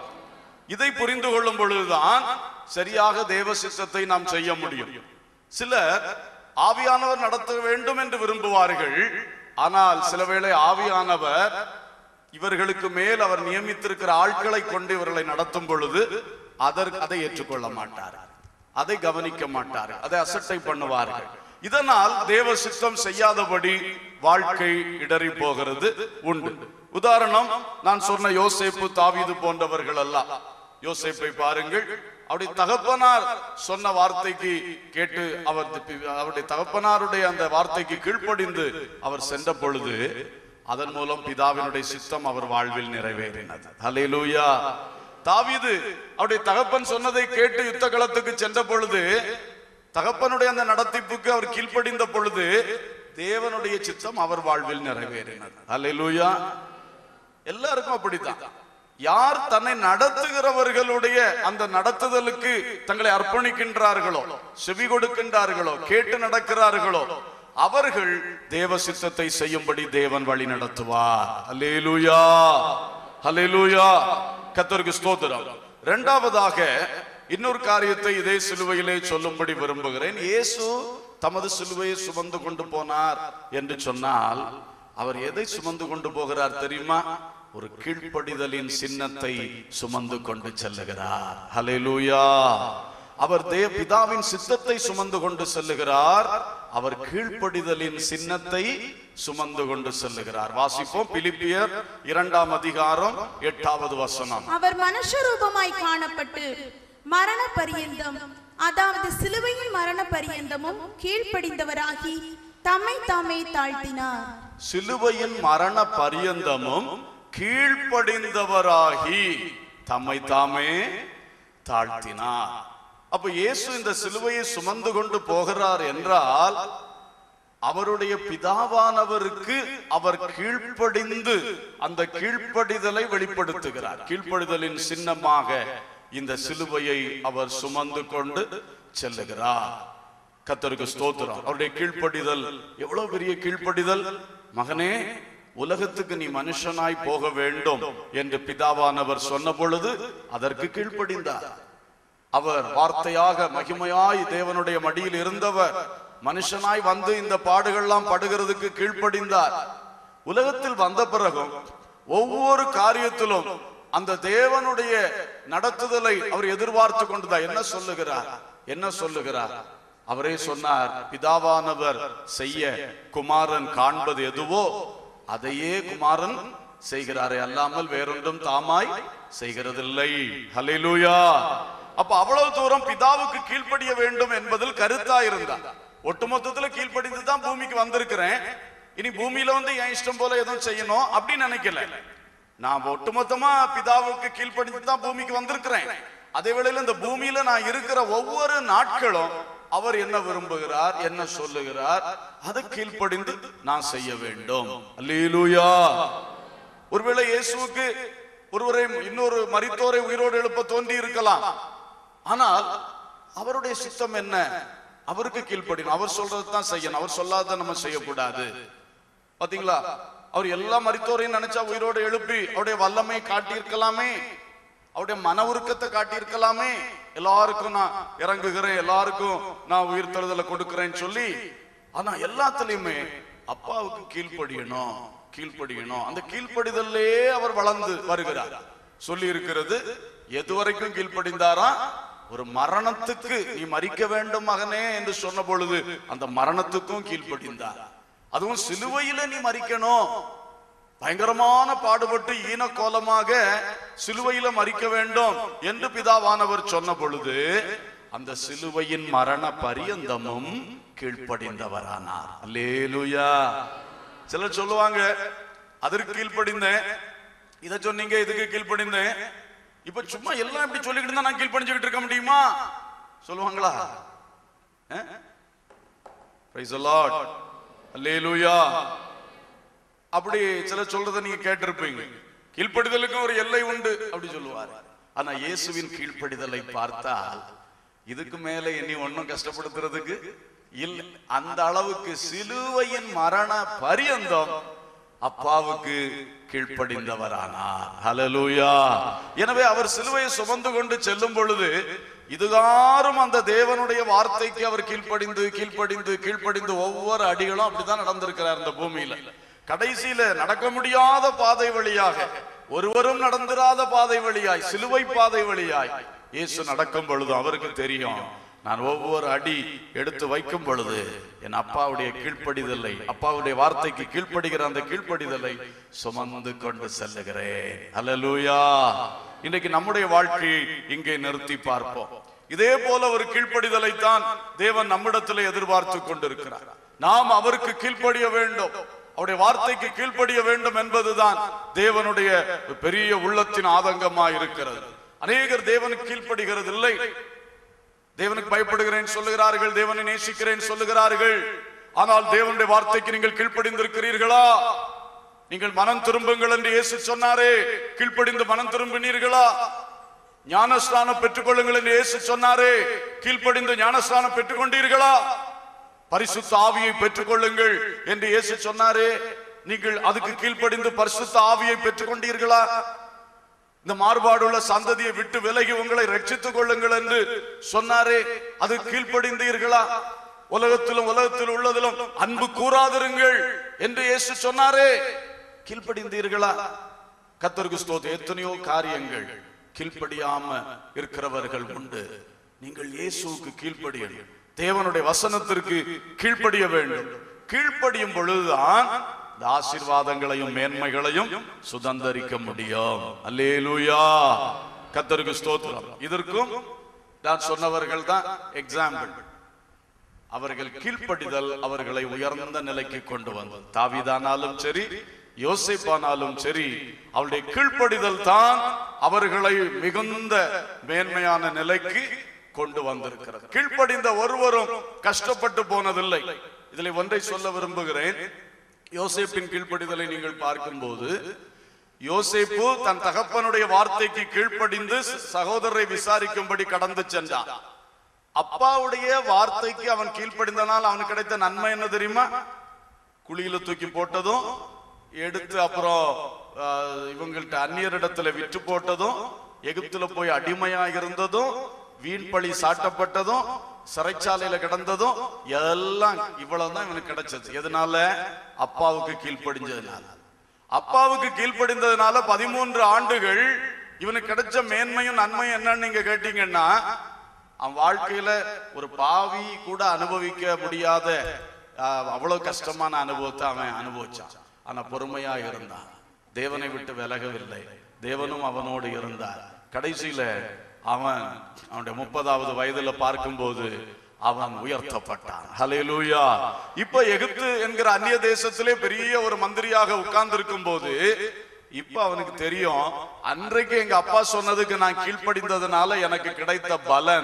இதை புரிந்து கொள்ளும் பொழுதுதான் சரியாக தேவ சித்தத்தை நாம் செய்ய முடியும் சிலர் ஆவியானவர் நடத்த வேண்டும் என்று விரும்புவார்கள் ஆனால் சில வேளை ஆவியானவர் இவர்களுக்கு மேல் அவர் நியமித்திருக்கிற ஆட்களை கொண்டு இவர்களை நடத்தும் பொழுது அதற்கு அதை ஏற்றுக்கொள்ள மாட்டார் அதை கவனிக்க மாட்டார் அதை அசட்டை பண்ணுவார்கள் இதனால் தேவ சித்தம் செய்யாதபடி வாழ்க்கை இடறி போகிறது உண்டு உதாரணம் நான் சொன்ன யோசேப்பு தாவீது போன்றவர்கள் எல்லாம் யோசேப்பை பாருங்கள் அவருடைய தகப்பனார் சொன்ன வார்த்தைக்கு கேட்டு அவர் அவருடைய தகப்பனாருடைய அந்த வார்த்தைக்கு கீழ்ப்படிந்து அவர் சென்ற பொழுது அதன் மூலம் பிதாவினுடைய சித்தம் அவர் வாழ்வில் நிறைவேறினது ஹalleluya தாவீது அவருடைய தகப்பன் சொன்னதை கேட்டு யுத்த களத்துக்கு சென்ற பொழுது தகப்பனுடைய அந்த நடத்திப்புக்கு அவர் கீழ்ப்படிந்த பொழுது தேவனுடைய சித்தம் அவர் வாழ்வில் நிறைவேறினது ஹalleluya எல்லாருக்கும் அப்படித்தான் யார் தன்னை நடத்துகிறவர்களுடைய அந்த நடத்துதலுக்கு தங்களை அர்ப்பணிக்கின்றார்களோ செவி கொடுக்கின்றார்களோ கேட்டு நடக்கிறார்களோ அவர்கள் தேவ சித்தத்தை செய்யும்படி தேவன் வழி நடத்துவார் அல்லேலூயா அல்லேலூயா கத்தருக்கு ஸ்தோத்திரம் இரண்டாவதாக இன்னொரு காரியத்தை இதே சிலுவையிலே சொல்லும்படி விரும்புகிறேன் இயேசு தமது சிலுவையை சுமந்து கொண்டு போனார் என்று சொன்னால் அவர் எதை சுமந்து கொண்டு போகிறார் தெரியுமா ஒரு கீழ்ப்படிதலின் சின்னத்தை சுமந்து கொண்டு செல்லுகிறார் ஹalleluya அவர் தேவ பிதாவின் சித்தத்தை சுமந்து கொண்டு செல்லுகிறார் அவர் கீழ்ப்படிதலின் சின்னத்தை சுமந்து கொண்டு செல்லுகிறார் வாசிப்போம் பிலிப்பியர் இரண்டாம் அதிகாரம் எட்டாவது வசனம் அவர் மனுஷரூபமாய் காணப்பட்டு மரண பரியந்தம் அதாவது சிலுவையின் மரண பரியந்தமும் கீழ்ப்படிந்தவராகி தம்மை தாமே தாழ்த்தினார் சிலுவையின் மரண பரியந்தமும் கீழ்ப்படிந்தவராகி தம்மை தாமே தாழ்த்தினார் அப்ப இயேசு இந்த சிலுவையை சுமந்து கொண்டு போகிறார் என்றால் அவருடைய பிதாவானவருக்கு அவர் கீழ்ப்படிந்து அந்த கீழ்ப்படிதலை வெளிப்படுத்துகிறார் கீழ்ப்படிதலின் சின்னமாக இந்த சிலுவையை அவர் சுமந்து கொண்டு செல்லுகிறார் கத்தருக்கு ஸ்தோத்திரம் அவருடைய கீழ்ப்படிதல் எவ்வளவு பெரிய கீழ்ப்படிதல் மகனே உலகத்துக்கு நீ மனுஷனாய் போக வேண்டும் என்று பிதாவானவர் சொன்ன பொழுது அதற்கு கீழ்ப்படிந்தார் அவர் வார்த்தையாக மகிமையாய் தேவனுடைய மடியில் இருந்தவர் மனுஷனாய் வந்து இந்த பாடுகள்லாம் படுகிறதுக்கு கீழ்ப்படிந்தார் உலகத்தில் வந்த பிறகும் ஒவ்வொரு காரியத்திலும் அந்த தேவனுடைய நடத்துதலை அவர் எதிர்பார்த்து கொண்டுதான் என்ன சொல்லுகிறார் என்ன சொல்லுகிறார் அவரே சொன்னார் பிதாவானவர் செய்ய குமாரன் காண்பது எதுவோ அதையே குமாரன் செய்கிறாரே அல்லாமல் வேறொன்றும் தாமாய் செய்கிறதில்லை ஹalleluya அப்ப அவ்வளவு தூரம் பிதாவுக்கு கீழ்ப்படிய வேண்டும் என்பதில் கருத்தா இருந்தார் ஒட்டுமொத்தத்துல கீழ்ப்படிந்து தான் பூமிக்கு வந்திருக்கிறேன் இனி பூமியில வந்து என் இஷ்டம் போல எதுவும் செய்யணும் அப்படின்னு நினைக்கல நான் ஒட்டுமொத்தமா பிதாவுக்கு கீழ்ப்படிந்து தான் பூமிக்கு வந்திருக்கிறேன் அதே வேளையில இந்த பூமியில நான் இருக்கிற ஒவ்வொரு நாட்களும் அவர் என்ன விரும்புகிறார் என்ன சொல்லுகிறார் அதை கீழ்ப்படிந்து நான் செய்ய வேண்டும் அல்லேலூயா ஒருவேளை இயேசுவுக்கு ஒருவரை இன்னொரு மரித்தோரை உயிரோடு எழுப்ப தோன்றி இருக்கலாம் ஆனால் அவருடைய சித்தம் என்ன அவருக்கு கீழ்ப்படிணும் அவர் சொல்றது தான் செய்யணும் அவர் சொல்லாத நம்ம செய்யக்கூடாது பாத்தீங்களா அவர் எல்லா மரித்தோரையும் நினைச்சா உயிரோடு எழுப்பி அவருடைய வல்லமை காட்டியிருக்கலாமே அவருடைய மன உருக்கத்தை காட்டியிருக்கலாமே எல்லாருக்கும் நான் இறங்குகிறேன் எல்லாருக்கும் நான் உயிர் தழுதலை கொடுக்கிறேன்னு சொல்லி ஆனா எல்லாத்துலயுமே அப்பாவுக்கு கீழ்ப்படியணும் கீழ்ப்படியணும் அந்த கீழ்ப்படிதல்லே அவர் வளர்ந்து வருகிறார் சொல்லி இருக்கிறது எது வரைக்கும் கீழ்ப்படிந்தாரா ஒரு மரணத்துக்கு நீ மறிக்க வேண்டும் மகனே என்று சொன்ன பொழுது அந்த மரணத்துக்கும் கீழ்ப்படிந்தார் அதுவும் சிலுவையில நீ மறிக்கணும் பயங்கரமான பாடுபட்டு ஈன கோலமாக சிலுவையில மறிக்க வேண்டும் என்று பிதாவானவர் சொன்ன பொழுது அந்த சிலுவையின் மரண பரியந்தமும் கீழ்ப்படிந்தவரானார் அல்லேலூயா சிலர் சொல்லுவாங்க அதற்கு கீழ்ப்படிந்தேன் இதை சொன்னீங்க இதுக்கு கீழ்ப்படிந்தேன் இப்ப சும்மா எல்லாம் இப்படி சொல்லிக்கிட்டு இருந்தா நான் கீழ்ப்படிஞ்சுக்கிட்டு இருக்க முடியுமா சொல்லுவாங்களா பிரைஸ் லார்ட் அல்லேலூயா அப்படி சிலர் சொல்றதை நீங்க கேட்டிருப்பீங்க கீழ்ப்படிதலுக்கும் ஒரு எல்லை உண்டு அப்படி சொல்லுவார் ஆனா இயேசுவின் கீழ்ப்படிதலை பார்த்தால் இதுக்கு மேல இனி ஒன்னும் கஷ்டப்படுத்துறதுக்கு இல்லை அந்த அளவுக்கு சிலுவையின் மரண பரியந்தம் அப்பாவுக்கு கீழ்ப்படிந்தவரானார் ஹalleluya எனவே அவர் சிலுவையை சுமந்து கொண்டு செல்லும் பொழுது இதுகாரும் அந்த தேவனுடைய வார்த்தைக்கு அவர் கீழ்ப்படிந்து கீழ்ப்படிந்து கீழ்ப்படிந்து ஒவ்வொரு அடிகளும் அப்படிதான் நடந்திருக்கிறார் இந்த பூமியில கடைசியில நடக்க முடியாத பாதை வழியாக ஒருவரும் நடந்திராத பாதை வழியாய் சிலுவை பாதை வழியாய் இயேசு நடக்கும் பொழுது அவருக்கு தெரியும் நான் ஒவ்வொரு அடி எடுத்து வைக்கும் பொழுது என் அப்பாவுடைய கீழ்ப்படிதலை அப்பாவுடைய வார்த்தைக்கு கீழ்ப்படுகிற அந்த கீழ்ப்படிதலை சுமந்து கொண்டு செல்லுகிறேன் அல்லேலூயா இன்னைக்கு நம்முடைய வாழ்க்கையை இங்கே நிறுத்தி பார்ப்போம் இதே போல ஒரு கீழ்ப்படிதலை தான் தேவன் நம்மிடத்தில் எதிர்பார்த்து கொண்டிருக்கிறார் நாம் அவருக்கு கீழ்ப்படிய வேண்டும் அவருடைய வார்த்தைக்கு கீழ்ப்படிய வேண்டும் என்பதுதான் தேவனுடைய பெரிய உள்ளத்தின் ஆதங்கமா இருக்கிறது அநேகர் தேவனுக்கு கீழ்ப்படுகிறது இல்லை தேவனுக்கு பயப்படுகிறேன் சொல்லுகிறார்கள் தேவனை நேசிக்கிறேன் சொல்லுகிறார்கள் ஆனால் தேவனுடைய வார்த்தைக்கு நீங்கள் கீழ்ப்படிந்திருக்கிறீர்களா நீங்கள் மனம் திரும்புங்கள் என்று இயேசு சொன்னாரே கீழ்ப்படிந்து மனம் திரும்பினீர்களா ஞானஸ்தானம் பெற்றுக்கொள்ளுங்கள் என்று இயேசு சொன்னாரே கீழ்ப்படிந்து ஞானஸ்தானம் பெற்றுக்கொண்டீர்களா பரிசுத்த ஆவியை பெற்றுக்கொள்ளுங்கள் என்று இயேசு சொன்னாரே நீங்கள் அதுக்கு கீழ்ப்படிந்து பரிசுத்த ஆவியை பெற்றுக்கொண்டீர்களா இந்த மாறுபாடுள்ள சந்ததியை விட்டு விலகி உங்களை ரட்சித்துக் கொள்ளுங்கள் என்று சொன்னாரே அது கீழ்ப்படிந்தீர்களா உலகத்திலும் உலகத்தில் உள்ளதிலும் அன்பு கூறாதிருங்கள் என்று இயேசு சொன்னாரே கீழ்ப்படிந்தீர்களா கத்தருக்கு ஸ்தோத்திரம் எத்தனையோ காரியங்கள் கீழ்ப்படியாம இருக்கிறவர்கள் உண்டு நீங்கள் இயேசுவுக்கு கீழ்ப்படியணும் தேவனுடைய வசனத்திற்கு கீழ்ப்படிய வேண்டும் கீழ்ப்படியும் பொழுதுதான் இந்த ஆசீர்வாதங்களையும் மேன்மைகளையும் சுதந்தரிக்க முடியும் அல்லேலூயா கத்தருக்கு ஸ்தோத்திரம் இதற்கும் நான் சொன்னவர்கள் தான் எக்ஸாம்பிள் அவர்கள் கீழ்ப்படிதல் அவர்களை உயர்ந்த நிலைக்கு கொண்டு வந்தது தாவிதானாலும் சரி யோசிப்பானாலும் சரி அவருடைய கீழ்ப்படிதல் தான் அவர்களை மிகுந்த மேன்மையான நிலைக்கு கொண்டு வந்திருக்கிறது கீழ்ப்படிந்த ஒருவரும் கஷ்டப்பட்டு போனதில்லை இதில் ஒன்றை சொல்ல விரும்புகிறேன் யோசேப்பின் கீழ்ப்படிதலை நீங்கள் பார்க்கும்போது யோசேப்பு தன் தகப்பனுடைய வார்த்தைக்கு கீழ்ப்படிந்து சகோதரரை விசாரிக்கும்படி கடந்து சென்றான் அப்பாவுடைய வார்த்தைக்கு அவன் கீழ்ப்படிந்தனால் அவனுக்கு கிடைத்த நன்மை என்ன தெரியுமா குழியில தூக்கி போட்டதும் எடுத்து அப்புறம் ஆஹ், இவங்கள்ட்ட அந்நியரிடத்துல விற்று போட்டதும் எகிப்துல போய் அடிமையா இருந்ததும் வீண் பழி சாட்டப்பட்டதும் சிறைச்சாலையில கிடந்ததும் எல்லாம் இவ்வளவுதான் இவனுக்கு கிடைச்சது எதனால அப்பாவுக்கு கீழ்ப்படிஞ்சதுனால அப்பாவுக்கு கீழ்ப்படிந்ததுனால பதிமூன்று ஆண்டுகள் இவனுக்கு கிடைச்ச மேன்மையும் நன்மையும் என்னன்னு நீங்க கேட்டீங்கன்னா அவன் வாழ்க்கையில ஒரு பாவி கூட அனுபவிக்க முடியாத ஆஹ், அவ்வளவு கஷ்டமான அனுபவத்தை அவன் அனுபவிச்சான் ஆனா பொறுமையா இருந்தான் தேவனை விட்டு விலகவில்லை தேவனும் அவனோடு இருந்தார் கடைசியில அவன் அவனுடைய முப்பதாவது வயதுல பார்க்கும்போது அவன் உயர்த்தப்பட்டான் ஹalleluya இப்ப எகிப்து என்கிற அந்நிய தேசத்திலே பெரிய ஒரு மந்திரியாக உட்கார்ந்து இருக்கும் போது இப்ப அவனுக்கு தெரியும் அன்றைக்கு எங்க அப்பா சொன்னதுக்கு நான் கீழ்ப்படிந்ததுனால எனக்கு கிடைத்த பலன்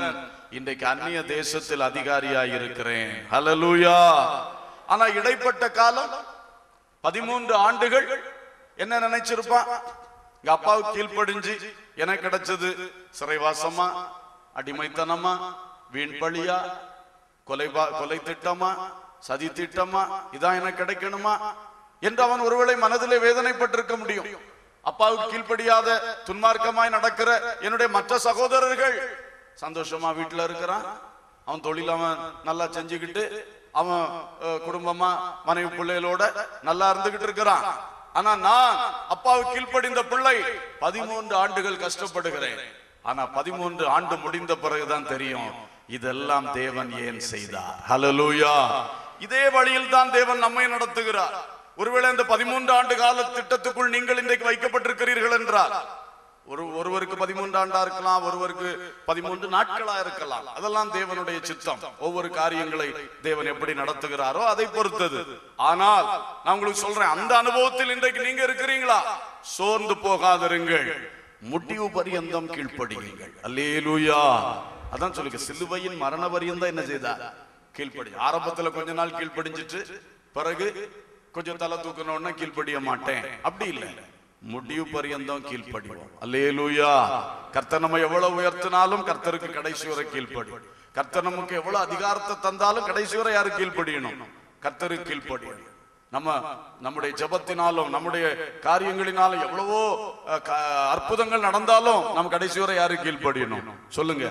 இன்றைக்கு அந்நிய தேசத்தில் அதிகாரியாய் இருக்கிறேன் ஹalleluya ஆனா இடைப்பட்ட காலம் பதிமூன்று ஆண்டுகள் என்ன நினைச்சிருப்பான் எங்க அப்பாவுக்கு கீழ்ப்படிஞ்சு எனக்கு கிடைச்சது சிறைவாசமா அடிமைத்தனமா வீண் பழியா கொலை பா- கொலை திட்டமா சதி திட்டமா இதான் எனக்கு கிடைக்கணுமா என்று அவன் ஒருவேளை மனதிலே வேதனைப்பட்டிருக்க முடியும் அப்பாவுக்கு கீழ்ப்படியாத துன்மார்க்கமாய் நடக்கிற என்னுடைய மற்ற சகோதரர்கள் சந்தோஷமா வீட்டுல இருக்கிறான் அவன் தொழில் அவன் நல்லா செஞ்சுக்கிட்டு அவன் அஹ், குடும்பமா மனைவி பிள்ளைகளோட நல்லா இருந்துகிட்டு இருக்கிறான் ஆனா நான் அப்பாவுக்கு கீழ்ப்படிந்த பிள்ளை பதிமூன்று ஆண்டுகள் கஷ்டப்படுகிறேன் ஆனா பதிமூன்று ஆண்டு முடிந்த பிறகுதான் தெரியும் இதெல்லாம் தேவன் ஏன் செய்தார் ஹalleluya இதே வழியில் தான் தேவன் நம்மை நடத்துகிறார் ஒருவேளை இந்த பதிமூன்று ஆண்டு கால திட்டத்துக்குள் நீங்கள் இன்றைக்கு வைக்கப்பட்டிருக்கிறீர்கள் என்றால் ஒரு ஒருவருக்கு பதிமூன்று ஆண்டா இருக்கலாம் ஒருவருக்கு பதிமூன்று நாட்களா இருக்கலாம் அதெல்லாம் தேவனுடைய சித்தம் ஒவ்வொரு காரியங்களை தேவன் எப்படி நடத்துகிறாரோ அதை பொறுத்தது ஆனால் நான் உங்களுக்கு சொல்றேன் அந்த அனுபவத்தில் இன்றைக்கு நீங்க இருக்கிறீங்களா சோர்ந்து போகாதிருங்கள் முடிவு பரியந்தம் கீழ்ப்படியுங்கள் அல்லேலூயா அதான் சொல்லுங்க சிலுவையின் மரண பரியந்தம் என்ன செய்தார் கீழ்ப்படி ஆரம்பத்துல கொஞ்ச நாள் கீழ்ப்படிஞ்சிட்டு பிறகு கொஞ்சம் தலை தூக்கணும்னா கீழ்ப்படிய மாட்டேன் அப்படி இல்லை முடிவு பரியந்தம் கீழ்ப்படிவோம் அல்லேலூயா கர்த்தர் நம்ம எவ்வளவு உயர்த்தினாலும் கர்த்தருக்கு கடைசி வரை கீழ்ப்படி கர்த்தர் நமக்கு எவ்வளவு அதிகாரத்தை தந்தாலும் கடைசி வரை யாரு கீழ்ப்படியணும் கர்த்தருக்கு கீழ்ப்படியணும் நம்ம நம்முடைய ஜெபத்தினாலும் நம்முடைய காரியங்களினாலும் எவ்வளவோ அஹ், க- அற்புதங்கள் நடந்தாலும் நம்ம கடைசி வரை யாரு கீழ்ப்படியணும் சொல்லுங்க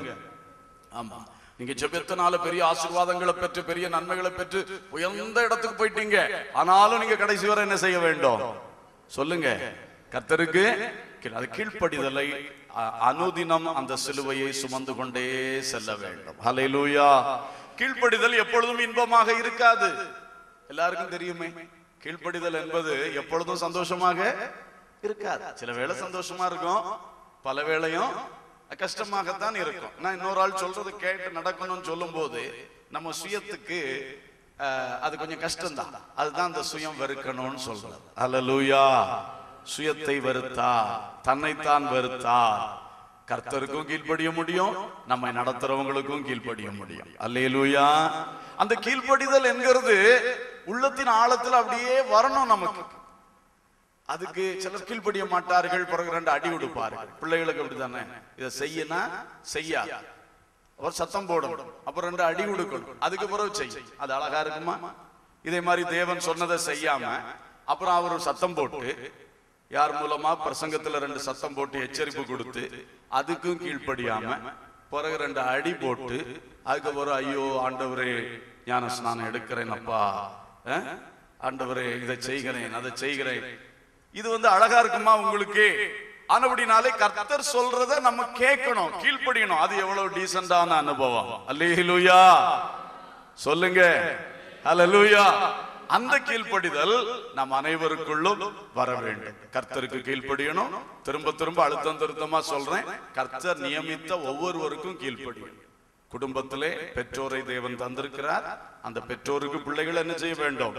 ஆமா நீங்க ஜெபத்தினால பெரிய ஆசீர்வாதங்களை பெற்று பெரிய நன்மைகளை பெற்று உயர்ந்த இடத்துக்கு போயிட்டீங்க ஆனாலும் நீங்க கடைசி வரை என்ன செய்ய வேண்டும் சொல்லுங்க கர்த்தருக்கு கீழ்- அது கீழ்ப்படிதலை அ- அனுதினம் அந்த சிலுவையை சுமந்து கொண்டே செல்ல வேண்டும் ஹalleluya கீழ்ப்படிதல் எப்பொழுதும் இன்பமாக இருக்காது எல்லாருக்கும் தெரியுமே கீழ்ப்படிதல் என்பது எப்பொழுதும் சந்தோஷமாக இருக்காது சில வேளை சந்தோஷமா இருக்கும் பல வேளையும் கஷ்டமாகத்தான் இருக்கும் நான் இன்னொரு ஆள் சொல்றது கேட்டு நடக்கணும்னு சொல்லும்போது நம்ம சுயத்துக்கு அஹ், அது கொஞ்சம் கஷ்டம்தான் அதுதான் அந்த சுயம் வெறுக்கணும்னு சொல்றது அல்லேலூயா சுயத்தை வெறுத்தா தன்னைத்தான் வெறுத்தா கர்த்தருக்கும் கீழ்ப்படிய முடியும் நம்மை நடத்துறவங்களுக்கும் கீழ்ப்படிய முடியும் அல்லேலூயா அந்த கீழ்ப்படிதல் என்கிறது உள்ளத்தின் ஆழத்துல அப்படியே வரணும் நமக்கு அதுக்கு சிலர் கீழ்ப்படிய மாட்டார்கள் பிறகு ரெண்டு அடி கொடுப்பார்கள் பிள்ளைகளுக்கு அப்படித்தானே இதை செய்யனா செய்யா அவர் சத்தம் போடணும் அப்புறம் ரெண்டு அடி கொடுக்கணும் அதுக்கு பிறகு செய் அது அழகா இருக்குமா இதே மாதிரி தேவன் சொன்னதை செய்யாம அப்புறம் அவர் ஒரு சத்தம் போட்டு யார் மூலமா பிரசங்கத்துல ரெண்டு சத்தம் போட்டு எச்சரிப்பு கொடுத்து அதுக்கும் கீழ்ப்படியாம பிறகு ரெண்டு அடி போட்டு அதுக்கப்புறம் ஐயோ ஆண்டவரே ஞான ஸ்நானம் எடுக்கிறேன் அப்பா அஹ்? ஆண்டவரே இதை செய்கிறேன் அதை செய்கிறேன் இது வந்து அழகா இருக்குமா உங்களுக்கு ஆனபடினாலே கர்த்தர் சொல்றத நம்ம கேட்கணும் கீழ்ப்படியணும் அது எவ்வளவு டீசென்டான அனுபவம் அல்லேலூயா சொல்லுங்க அல்லேலூயா அந்த கீழ்ப்படிதல் நம் அனைவருக்குள்ளும் வர வேண்டும் கர்த்தருக்கு கீழ்ப்படியணும் திரும்ப திரும்ப அழுத்தம் திருத்தமா சொல்றேன் கர்த்தர் நியமித்த ஒவ்வொருவருக்கும் கீழ்ப்படியணும் குடும்பத்திலே பெற்றோரை தேவன் தந்திருக்கிறார் அந்த பெற்றோருக்கு பிள்ளைகள் என்ன செய்ய வேண்டும்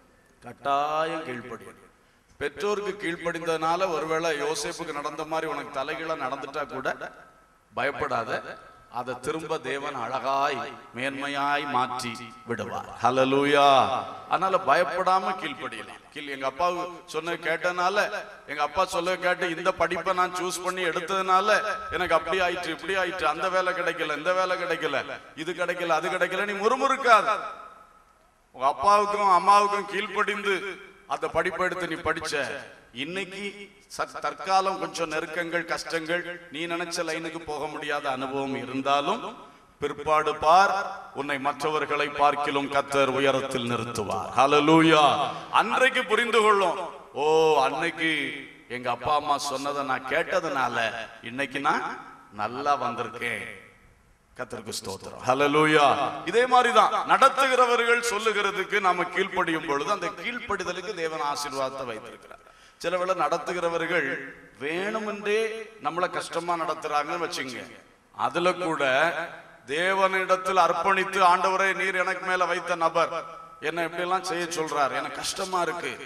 கட்டாயம் கீழ்ப்படியணும் பெற்றோருக்கு கீழ்ப்படிந்ததுனால ஒருவேளை யோசேப்புக்கு நடந்த மாதிரி உனக்கு தலைகீழ நடந்துட்டா கூட பயப்படாத அதை திரும்ப தேவன் அழகாய் மேன்மையாய் மாற்றி விடுவார் ஹalleluya அதனால பயப்படாம கீழ்ப்படியலாம் கீழ் எங்க அப்பா சொன்ன கேட்டனால எங்க அப்பா சொல்ல கேட்டு இந்த படிப்பை நான் சூஸ் பண்ணி எடுத்ததுனால எனக்கு அப்படி ஆயிற்று இப்படி ஆயிற்று அந்த வேலை கிடைக்கல இந்த வேலை கிடைக்கல இது கிடைக்கல அது கிடைக்கல நீ முறுமுறுக்காத உங்க அப்பாவுக்கும் அம்மாவுக்கும் கீழ்ப்படிந்து அந்த படிப்பை எடுத்து நீ படிச்ச இன்னைக்கு சற்- தற்காலம் கொஞ்சம் நெருக்கங்கள் கஷ்டங்கள் நீ நினைச்ச லைனுக்கு போக முடியாத அனுபவம் இருந்தாலும் பிற்பாடு பார் உன்னை மற்றவர்களை பார்க்கிலும் கத்தர் உயரத்தில் நிறுத்துவார் ஹalleluya அன்றைக்கு புரிந்து கொள்ளும் ஓ அன்னைக்கு எங்க அப்பா அம்மா சொன்னதை நான் கேட்டதுனால இன்னைக்கு நான் நல்லா வந்திருக்கேன் கத்தருக்கு ஸ்தோத்திரம் ஹalleluya இதே மாதிரிதான் நடத்துகிறவர்கள் சொல்லுகிறதுக்கு நாம கீழ்ப்படியும் பொழுது அந்த கீழ்ப்படிதலுக்கு தேவன் ஆசீர்வாதத்தை வைத்திருக்கிறார் சில வேளை நடத்துகிறவர்கள் வேணுமென்றே நம்மள கஷ்டமா நடத்துறாங்கன்னு வச்சுங்க அதுல கூட தேவனிடத்தில் அர்ப்பணித்து ஆண்டவரே நீர் எனக்கு மேல வைத்த நபர் என்ன இப்படி எல்லாம் செய்ய சொல்றார் எனக்கு கஷ்டமா இருக்கு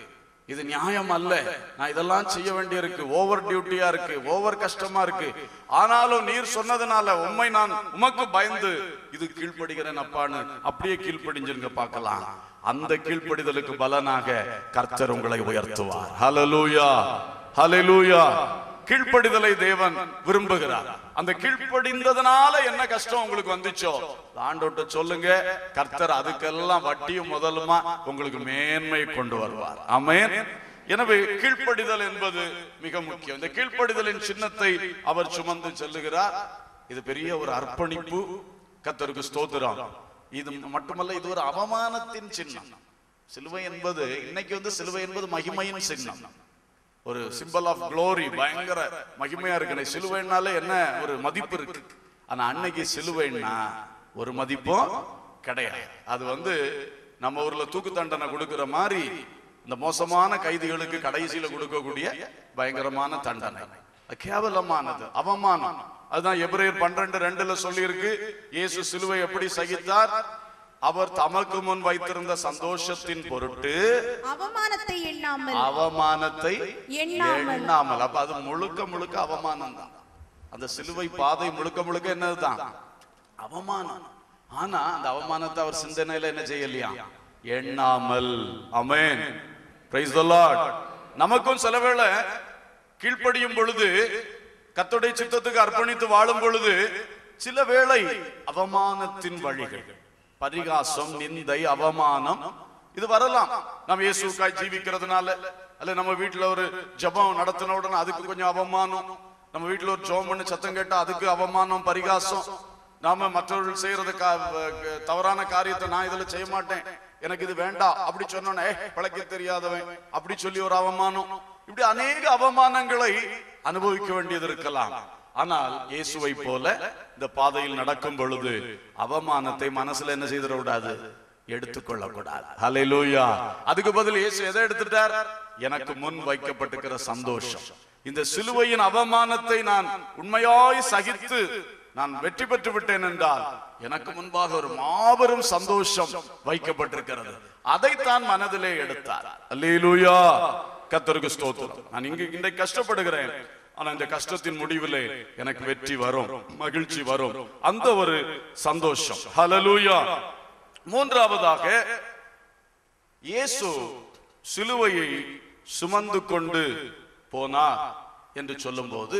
இது நியாயம் அல்ல நான் இதெல்லாம் செய்ய வேண்டியிருக்கு ஓவர் டியூட்டியா இருக்கு ஓவர் கஷ்டமா இருக்கு ஆனாலும் நீர் சொன்னதுனால உண்மை நான் உமக்கு பயந்து இது கீழ்ப்படுகிறேன் அப்பான்னு அப்படியே கீழ்ப்படிஞ்சிருங்க பார்க்கலாம் அந்த கீழ்ப்படிதலுக்கு பலனாக கர்த்தர் உங்களை உயர்த்துவார் ஹalleluya ஹalleluya கீழ்ப்படிதலை தேவன் விரும்புகிறார் அந்த கீழ்ப்படிந்ததுனால என்ன கஷ்டம் உங்களுக்கு வந்துச்சோ ஆண்டோட்ட சொல்லுங்க கர்த்தர் அதுக்கெல்லாம் வட்டியும் முதலுமா உங்களுக்கு மேன்மை கொண்டு வருவார் ஆமென் எனவே கீழ்ப்படிதல் என்பது மிக முக்கியம் இந்த கீழ்ப்படிதலின் சின்னத்தை அவர் சுமந்து செல்லுகிறார் இது பெரிய ஒரு அர்ப்பணிப்பு கர்த்தருக்கு ஸ்தோத்திரம் இது மட்டுமல்ல இது ஒரு அவமானத்தின் சின்னம் சிலுவை என்பது இன்னைக்கு வந்து சிலுவை என்பது மகிமையின் சின்னம் ஒரு சிம்பல் ஆஃப் க்ளோரி பயங்கர மகிமையா இருக்கு சிலுவைனாலே என்ன ஒரு மதிப்பு இருக்கு ஆனா அன்னைக்கு சிலுவைன்னா ஒரு மதிப்பும் கிடையாது அது வந்து நம்ம ஊர்ல தூக்கு தண்டனை கொடுக்கிற மாதிரி இந்த மோசமான கைதிகளுக்கு கடைசியில கொடுக்கக்கூடிய பயங்கரமான தண்டனை அது கேவலமானது அவமானம் அதுதான் எபிரேயர் பன்னிரண்டு ரெண்டுல சொல்லி இருக்கு இயேசு சிலுவை எப்படி சகித்தார் அவர் தமக்கு முன் வைத்திருந்த சந்தோஷத்தின் பொருட்டு அவமானத்தை எண்ணாமல் அவமானத்தை எண்ணாமல். எண்ணாமல் அப்ப அது முழுக்க முழுக்க அவமானம் தான் அந்த சிலுவை பாதை முழுக்க முழுக்க என்னதுதான் அவமானம் ஆனா அந்த அவமானத்தை அவர் சிந்தனையில என்ன செய்யலையா எண்ணாமல் அமேன் பிரைஸ் தி லார்ட் நமக்கும் சில வேளை கீழ்ப்படியும் பொழுது கர்த்தருடைய சித்தத்துக்கு அர்ப்பணித்து வாழும் பொழுது சில வேளை அவமானத்தின் வழிகள் பரிகாசம் நிந்தை அவமானம் இது வரலாம் நம்ம இயேசுக்காய் ஜீவிக்கிறதுனால அல்ல நம்ம வீட்டுல ஒரு ஜெபம் நடத்தின உடனே அதுக்கு கொஞ்சம் அவமானம் நம்ம வீட்டுல ஒரு ஜெபம் பண்ணி சத்தம் கேட்டா அதுக்கு அவமானம் பரிகாசம் நாம மற்றவர்கள் செய்யறது கா- க- தவறான காரியத்தை நான் இதுல செய்ய மாட்டேன் எனக்கு இது வேண்டாம் அப்படி சொன்னோன்னே பழக்க தெரியாதவன் அப்படி சொல்லி ஒரு அவமானம் இப்படி அநேக அவமானங்களை அனுபவிக்க வேண்டியது இருக்கலாம் ஆனால் இயேசுவை போல இந்த பாதையில் நடக்கும் பொழுது அவமானத்தை மனசுல என்ன செய்திட கூடாது எடுத்துக்கொள்ளக்கூடாது ஹalleluya அதுக்கு பதில் இயேசு எதை எடுத்துட்டார் எனக்கு முன் வைக்கப்பட்டிருக்கிற சந்தோஷம் இந்த சிலுவையின் அவமானத்தை நான் உண்மையாய் சகித்து நான் வெற்றி பெற்று விட்டேன் என்றால் எனக்கு முன்பாக ஒரு மாபெரும் சந்தோஷம் வைக்கப்பட்டிருக்கிறது அதைத்தான் மனதிலே எடுத்தார் அல்லேலூயா கர்த்தருக்கு ஸ்தோத்திரம் நான் இங்க இன்றைக்கு கஷ்டப்படுகிறேன் ஆனா இந்த கஷ்டத்தின் முடிவிலே எனக்கு வெற்றி வரும் மகிழ்ச்சி வரும் அந்த ஒரு சந்தோஷம் ஹalleluya மூன்றாவதாக இயேசு சிலுவையை சுமந்து கொண்டு போனார் என்று சொல்லும்போது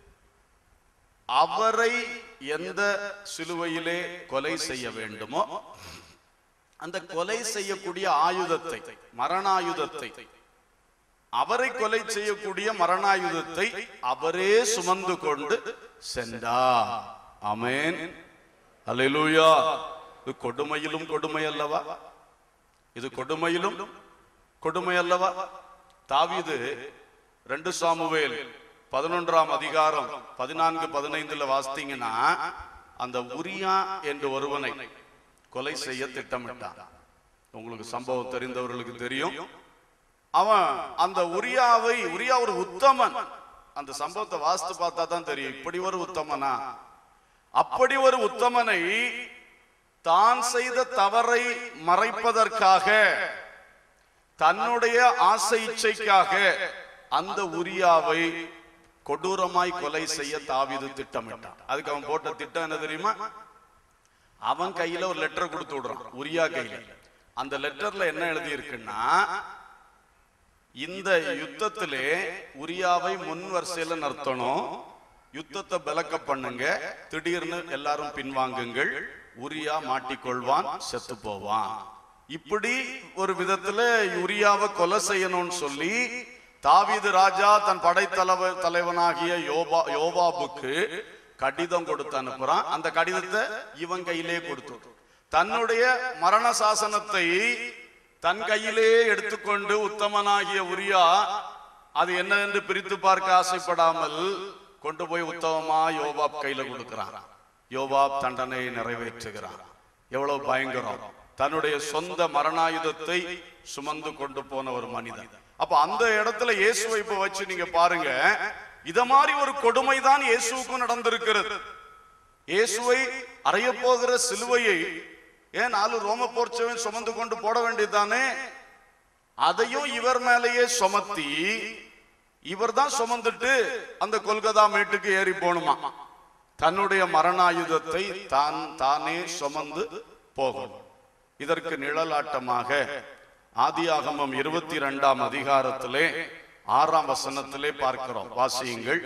அவரை எந்த சிலுவையிலே கொலை செய்ய வேண்டுமோ அந்த கொலை செய்யக்கூடிய ஆயுதத்தை மரணாயுதத்தை அவரை கொலை செய்யக்கூடிய மரணாயுதத்தை அவரே சுமந்து கொண்டு சென்றார் ஆமென் அல்லேலூயா இது கொடுமையிலும் கொடுமை அல்லவா இது கொடுமையிலும் கொடுமை அல்லவா தாவீது ரெண்டு சாமுவேல் பதினொன்றாம் அதிகாரம் பதினான்கு பதினைந்துல வாசித்தீங்கன்னா அந்த உரியா என்று ஒருவனை கொலை செய்ய திட்டமிட்டான் உங்களுக்கு சம்பவம் தெரிந்தவர்களுக்கு தெரியும் அவன் அந்த உரியாவை உரியா ஒரு உத்தமன் அந்த சம்பவத்தை வாசித்து பார்த்தா தான் தெரியும் இப்படி ஒரு உத்தமனா அப்படி ஒரு உத்தமனை தான் செய்த தவறை மறைப்பதற்காக தன்னுடைய ஆசை இச்சைக்காக அந்த உரியாவை கொடூரமாய் கொலை செய்ய தாவீது திட்டமிட்டான் அதுக்கு அவன் போட்ட திட்டம் என்ன தெரியுமா அவன் கையில ஒரு லெட்டர் கொடுத்து விடுறான் உரியா கையில அந்த லெட்டர்ல என்ன எழுதி இருக்குன்னா இந்த யுத்தத்திலே உரியாவை முன் வரிசையில நிறுத்தணும் யுத்தத்தை பலக்க பண்ணுங்க திடீர்னு எல்லாரும் பின்வாங்குங்கள் உரியா மாட்டிக்கொள்வான் செத்து போவான் இப்படி ஒரு விதத்துல உரியாவை கொலை செய்யணும்னு சொல்லி தாவீது ராஜா தன் படைத்தலைவ தலைவனாகிய யோபா யோபாபுக்கு கடிதம் கொடுத்து அனுப்புறான் அந்த கடிதத்தை இவன் கையிலே கொடுத்து தன்னுடைய மரண சாசனத்தை தன் கையிலே எடுத்துக்கொண்டு உத்தமனாகிய உரியா அது என்ன என்று பிரித்து பார்க்க ஆசைப்படாமல் கொண்டு போய் உத்தமமா யோபாப் கையில கொடுக்கிறான் யோபாப் தண்டனையை நிறைவேற்றுகிறான் எவ்வளவு பயங்கரம் தன்னுடைய சொந்த மரணாயுதத்தை சுமந்து கொண்டு போன ஒரு மனிதன் அப்ப அந்த இடத்துல இயேசுவை இப்ப வச்சு நீங்க பாருங்க இத மாதிரி ஒரு கொடுமை தான் இயேசுவுக்கும் நடந்திருக்கிறது இயேசுவை அறைய போகிற சிலுவையை ஏன் நாலு ரோம போர்ச்சவன் சுமந்து கொண்டு போட வேண்டியதுதானே அதையும் இவர் மேலேயே சுமத்தி இவர் தான் சுமந்துட்டு அந்த கொல்கதா மேட்டுக்கு ஏறி போகணுமா தன்னுடைய மரணாயுதத்தை தான் தானே சுமந்து போகணும் இதற்கு நிழலாட்டமாக ஆதியாகமம் இருபத்தி இரண்டாம் அதிகாரத்திலே ஆறாம் வசனத்திலே பார்க்கிறோம் வாசியுங்கள்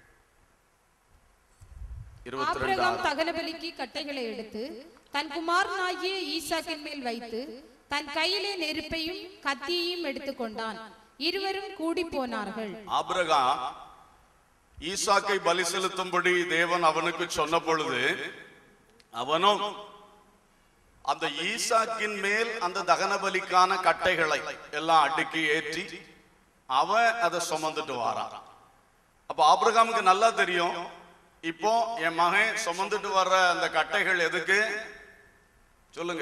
இருபத்தி ரெண்டு ஆபிரகாம் தகனபலிக்கு கட்டைகளை எடுத்து தன் குமாரனாகிய ஈசாக்கின் மேல் வைத்து தன் கையிலே நெருப்பையும் கத்தியையும் எடுத்துக்கொண்டான் இருவரும் கூடி போனார்கள் ஆபிரகாம் ஈசாக்கை பலி செலுத்தும்படி தேவன் அவனுக்கு சொன்ன பொழுது அவனும் அந்த ஈசாக்கின் மேல் அந்த தகன பலிக்கான கட்டைகளை எல்லாம் அடுக்கி ஏற்றி அவன் அதை சுமந்துட்டு வாரான் அப்ப ஆபிரகாமுக்கு நல்லா தெரியும் இப்போ என் மகன் சுமந்துட்டு வர்ற அந்த கட்டைகள் எதுக்கு சொல்லுங்க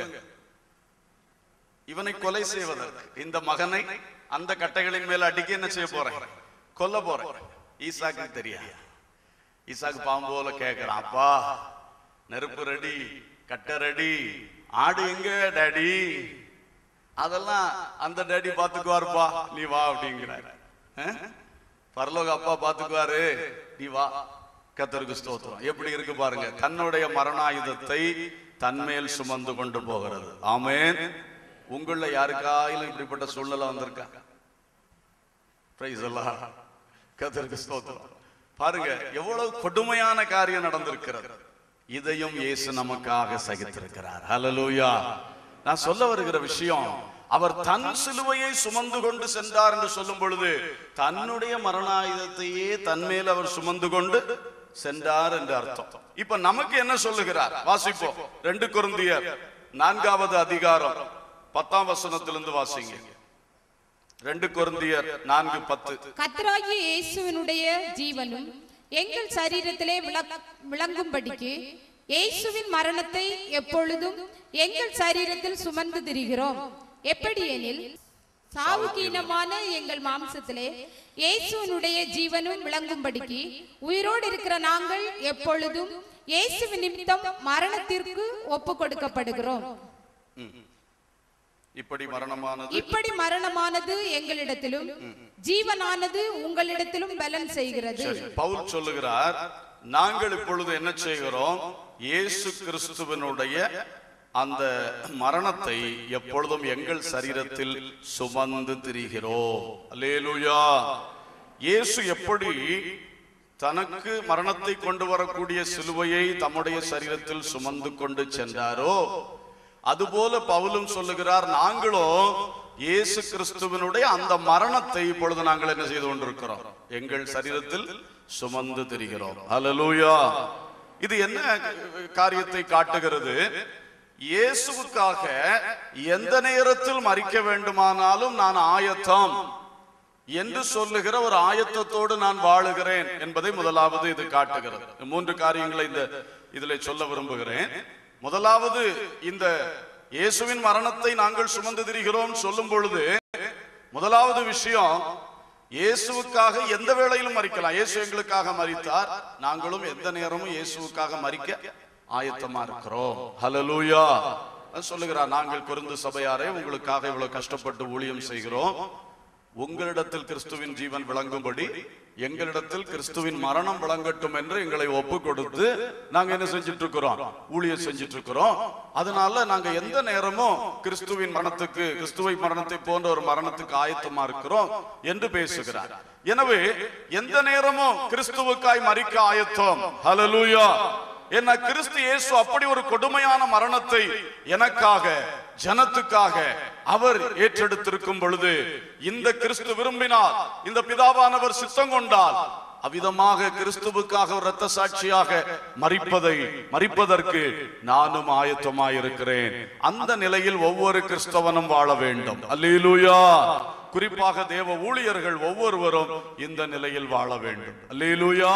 இவனை கொலை செய்வதற்கு இந்த மகனை அந்த கட்டைகளின் மேல அடிக்க என்ன செய்ய போறேன் கொல்ல போறேன் ஈசாக்கு தெரியாது ஈசாக்கு பாம்பு போல கேக்குறான் அப்பா நெருப்பு ரெடி கட்டை ரெடி ஆடு எங்க டாடி அதெல்லாம் அந்த டாடி பாத்துக்குவாருப்பா நீ வா அப்படிங்கிறாரு அஹ்? பரலோக அப்பா பாத்துக்குவாரு நீ வா கத்தருக்கு ஸ்தோத்திரம் எப்படி இருக்கு பாருங்க தன்னுடைய மரணாயுதத்தை தன்மேல் சுமந்து கொண்டு போகிறது ஆமென் உங்கள யாருக்காயிலும் இப்படிப்பட்ட சூழ்நிலை வந்திருக்கா பிரைஸ் எல்லாம் கத்தருக்கு ஸ்தோத்திரம் பாருங்க எவ்வளவு கொடுமையான காரியம் நடந்திருக்கிறது இதையும் இயேசு நமக்காக சகித்திருக்கிறார் ஹalleluya நான் சொல்ல வருகிற விஷயம் அவர் தன் சிலுவையை சுமந்து கொண்டு சென்றார் என்று சொல்லும் பொழுது தன்னுடைய மரணாயுதத்தையே தன்மேல் அவர் சுமந்து கொண்டு சென்றார் என்று அர்த்தம் இப்ப நமக்கு என்ன சொல்லுகிறார் வாசிப்போம் ரெண்டு குருந்தியர் நான்காவது அதிகாரம் பத்தாம் வசனத்திலிருந்து வாசிங்க ரெண்டு கொருந்தியர் நான்கு பத்து கர்த்தராகிய இயேசுவினுடைய ஜீவனும் எங்கள் சரீரத்திலே விளக்- விளங்கும்படிக்கு இயேசுவின் மரணத்தை எப்பொழுதும் எங்கள் சரீரத்தில் சுமந்து திரிகிறோம் எப்படி எனில் சாவுக்கீனமான எங்கள் மாம்சத்திலே இயேசுவினுடைய ஜீவனும் விளங்கும்படிக்கு உயிரோடு இருக்கிற நாங்கள் எப்பொழுதும் இயேசுவின் நிமித்தம் மரணத்திற்கு ஒப்பு கொடுக்கப்படுகிறோம் இப்படி மரணமானது இப்படி மரணமானது எங்களிடத்திலும் ஜீவனானது உங்களிடத்திலும் பலன் செய்கிறது சரி பவுல் சொல்லுகிறார் நாங்கள் இப்பொழுது என்ன செய்கிறோம் இயேசு கிறிஸ்துவனுடைய அந்த மரணத்தை எப்பொழுதும் எங்கள் சரீரத்தில் சுமந்து திரிகிறோம் அல்லேலூயா இயேசு எப்படி தனக்கு மரணத்தை கொண்டு வரக்கூடிய சிலுவையை தம்முடைய சரீரத்தில் சுமந்து கொண்டு சென்றாரோ அதுபோல பவுலும் சொல்லுகிறார் நாங்களும் இயேசு கிறிஸ்துவனுடைய அந்த மரணத்தை இப்பொழுது நாங்கள் என்ன செய்து கொண்டிருக்கிறோம் எங்கள் சரீரத்தில் சுமந்து திரிகிறோம் ஹalleluya இது என்ன காரியத்தை காட்டுகிறது இயேசுவுக்காக எந்த நேரத்தில் மறிக்க வேண்டுமானாலும் நான் ஆயத்தம் என்று சொல்லுகிற ஒரு ஆயத்தத்தோடு நான் வாழுகிறேன் என்பதை முதலாவது இது காட்டுகிறது மூன்று காரியங்களை இந்த இதில் சொல்ல விரும்புகிறேன் முதலாவது இந்த இயேசுவின் மரணத்தை நாங்கள் சுமந்து திரிகிறோம் சொல்லும் பொழுது முதலாவது விஷயம் இயேசுவுக்காக எந்த வேளையிலும் மறிக்கலாம் இயேசு எங்களுக்காக மறித்தார் நாங்களும் எந்த நேரமும் இயேசுவுக்காக மறிக்க ஆயத்தமா இருக்கிறோம் ஹalleluya அது சொல்லுகிறார் நாங்கள் குருந்து சபையாரே உங்களுக்காக இவ்வளவு கஷ்டப்பட்டு ஊழியம் செய்கிறோம் உங்களிடத்தில் கிறிஸ்துவின் ஜீவன் விளங்கும்படி எங்களிடத்தில் கிறிஸ்துவின் மரணம் விளங்கட்டும் என்று எங்களை ஒப்பு கொடுத்து நாங்க என்ன செஞ்சுட்டு இருக்கிறோம் ஊழியம் செஞ்சுட்டு இருக்கிறோம் அதனால நாங்க எந்த நேரமும் கிறிஸ்துவின் மரணத்துக்கு கிறிஸ்துவை மரணத்தை போன்ற ஒரு மரணத்துக்கு ஆயத்தமா இருக்கிறோம் என்று பேசுகிறார் எனவே எந்த நேரமும் கிறிஸ்துவுக்காய் மறிக்க ஆயத்தம் ஹalleluya என்ன கிறிஸ்து இயேசு அப்படி ஒரு கொடுமையான மரணத்தை எனக்காக ஜனத்துக்காக அவர் ஏற்றெடுத்திருக்கும் பொழுது இந்த கிறிஸ்து விரும்பினால் இந்த பிதாவானவர் சித்தம் கொண்டால் அவ்விதமாக கிறிஸ்துவுக்காக ஒரு இரத்த சாட்சியாக மறிப்பதை மறிப்பதற்கு நானும் ஆயத்தமாயிருக்கிறேன் அந்த நிலையில் ஒவ்வொரு கிறிஸ்தவனும் வாழ வேண்டும் அல்லேலூயா குறிப்பாக தேவ ஊழியர்கள் ஒவ்வொருவரும் இந்த நிலையில் வாழ வேண்டும் அல்லேலூயா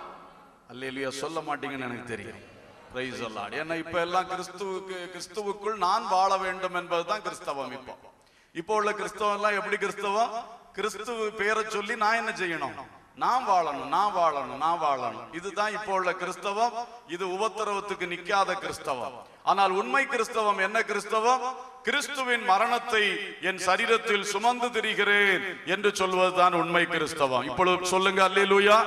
அல்லேலூயா சொல்ல மாட்டீங்கன்னு எனக்கு தெரியும் பிரைஸ் அல்லாட் ஏன்னா இப்ப எல்லாம் கிறிஸ்துவுக்கு கிறிஸ்துவுக்குள் நான் வாழ வேண்டும் என்பதுதான் கிறிஸ்தவம் இப்போ இப்போ உள்ள கிறிஸ்தவம் எல்லாம் எப்படி கிறிஸ்தவம் கிறிஸ்துவ பேரை சொல்லி நான் என்ன செய்யணும் நான் வாழணும் நான் வாழணும் நான் வாழணும் இதுதான் இப்போ உள்ள கிறிஸ்தவம் இது உபத்திரவத்துக்கு நிக்காத கிறிஸ்தவம் ஆனால் உண்மை கிறிஸ்தவம் என்ன கிறிஸ்தவம் கிறிஸ்துவின் மரணத்தை என் சரீரத்தில் சுமந்து திரிகிறேன் என்று சொல்வதுதான் உண்மை கிறிஸ்தவம் இப்பொழுது சொல்லுங்க அல்லேலூயா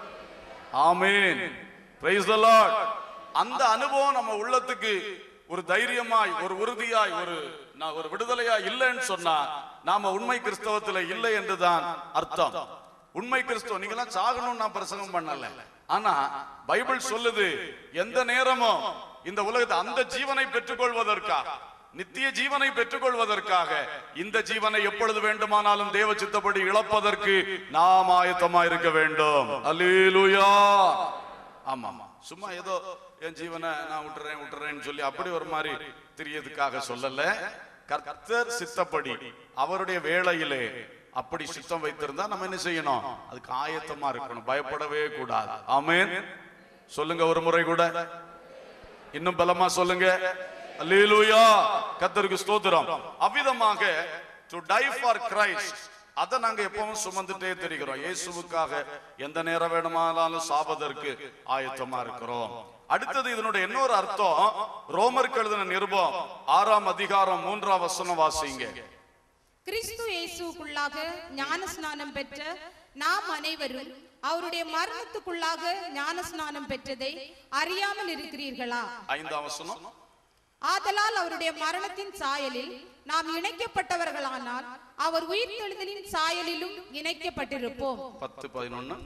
ஆமென் பிரைஸ் தி லார்ட் அந்த அனுபவம் நம்ம உள்ளத்துக்கு ஒரு தைரியமாய் ஒரு உறுதியாய் ஒரு நான் ஒரு விடுதலையா இல்லைன்னு சொன்னா நாம உண்மை கிறிஸ்தவத்துல இல்லை என்றுதான் அர்த்தம் உண்மை கிறிஸ்தவம் நீங்களாம் சாகணும்னு நான் பிரசங்கம் பண்ணல ஆனா பைபிள் சொல்லுது எந்த நேரமும் இந்த உலகத்தை அந்த ஜீவனை பெற்றுக்கொள்வதற்காக நித்திய ஜீவனை பெற்றுக்கொள்வதற்காக இந்த ஜீவனை எப்பொழுது வேண்டுமானாலும் தேவ சித்தப்படி இழப்பதற்கு நாம் ஆயத்தமா இருக்க வேண்டும் அல்லேலூயா ஆமா ஆமா சும்மா ஏதோ என் ஜீவனை நான் விட்டுறேன் விட்டுறேன்னு சொல்லி அப்படி ஒரு மாதிரி தெரியதுக்காக சொல்லல கர்த்தர் சித்தப்படி அவருடைய வேளையிலே அப்படி சித்தம் வைத்திருந்தா நம்ம என்ன செய்யணும் அதுக்கு ஆயத்தமா இருக்கணும் பயப்படவே கூடாது ஆமென் சொல்லுங்க ஒரு முறை கூட இன்னும் பலமா சொல்லுங்க அல்லேலூயா கர்த்தருக்கு ஸ்தோத்திரம் அவ்விதமாக டு டை ஃபார் கிரைஸ்ட் அதை நாங்க எப்பவும் சுமந்துட்டே தெரிகிறோம் இயேசுவுக்காக எந்த நேரம் வேணுமானாலும் சாபதற்கு ஆயத்தமா இருக்கிறோம் அடுத்தது இதனுடைய இன்னொரு அர்த்தம் ரோமருக்கு எழுதின நிருபம் ஆறாம் அதிகாரம் மூன்றாம் வசனம் வாசிங்க கிறிஸ்து இயேசுக்குள்ளாக ஞான ஸ்நானம் பெற்ற நாம் அனைவரும் அவருடைய மரணத்துக்குள்ளாக ஞான ஸ்நானம் பெற்றதை அறியாமல் இருக்கிறீர்களா ஐந்தாம் வசனம் ஆதலால் அவருடைய மரணத்தின் சாயலில் நாம் இணைக்கப்பட்டவர்களானால் அவர் உயிர்த்தெழுதலின் சாயலிலும் இணைக்கப்பட்டிருப்போம் பத்து பதினொன்னு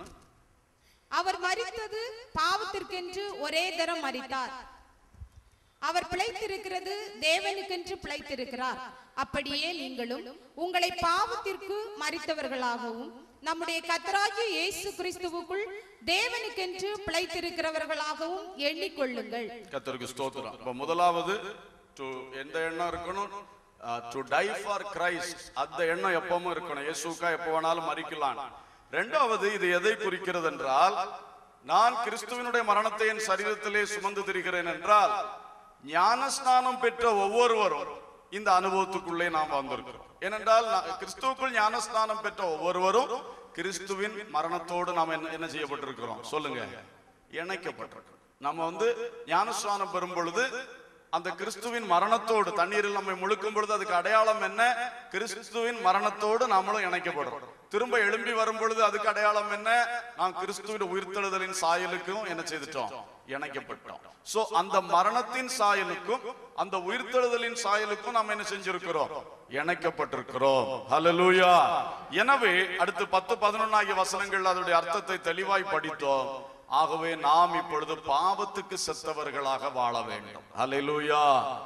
அவர் மரித்தது பாவத்திற்கென்று ஒரே தரம் மரித்தார் அவர் பிழைத்திருக்கிறது தேவனுக்கென்று பிழைத்திருக்கிறார் அப்படியே நீங்களும் உங்களை பாவத்திற்கு மறித்தவர்களாகவும் நம்முடைய கத்தராகிய இயேசு கிறிஸ்துவுக்குள் தேவனுக்கென்று பிழைத்திருக்கிறவர்களாகவும் எண்ணிக்கொள்ளுங்கள் கத்தருக்கு ஸ்தோத்திரம் இப்ப முதலாவது டு எந்த எண்ணம் இருக்கணும் டு டை ஃபார் கிரைஸ்ட் அந்த எண்ணம் எப்பவும் இருக்கணும் இயேசுக்கா எப்போ வேணாலும் மறிக்கலாம் ரெண்டாவது இது எதை குறிக்கிறது என்றால் நான் கிறிஸ்துவினுடைய மரணத்தை என் சரீரத்திலே சுமந்து திரிகிறேன் என்றால் ஞானஸ்நானம் பெற்ற ஒவ்வொருவரும் இந்த அனுபவத்துக்குள்ளே நாம் வந்திருக்கிறோம் ஏனென்றால் நான் கிறிஸ்துவுக்குள் ஞானஸ்நானம் பெற்ற ஒவ்வொருவரும் கிறிஸ்துவின் மரணத்தோடு நாம் என்ன என்ன செய்யப்பட்டிருக்கிறோம் சொல்லுங்க இணைக்கப்பட்டிருக்கிறோம் நம்ம வந்து ஞானஸ்நானம் பெறும் பொழுது அந்த கிறிஸ்துவின் மரணத்தோடு தண்ணீரில் நம்மை முழுக்கும் பொழுது அதுக்கு அடையாளம் என்ன கிறிஸ்துவின் மரணத்தோடு நாமளும் இணைக்கப்படுறோம் திரும்ப எழும்பி வரும் பொழுது அதுக்கு அடையாளம் என்ன நாம் கிறிஸ்துவின் உயிர்த்தெழுதலின் சாயலுக்கும் என்ன செய்துட்டோம் இணைக்கப்பட்டோம் சோ அந்த மரணத்தின் சாயலுக்கும் அந்த உயிர்த்தெழுதலின் சாயலுக்கும் நாம் என்ன செஞ்சிருக்கிறோம் இணைக்கப்பட்டிருக்கிறோம் ஹalleluya எனவே அடுத்து பத்து பதினொன்னு ஆகிய வசனங்கள் அதனுடைய அர்த்தத்தை தெளிவாய் படித்தோம் ஆகவே நாம் இப்பொழுது பாவத்துக்கு செத்தவர்களாக வாழ வேண்டும் hallelujah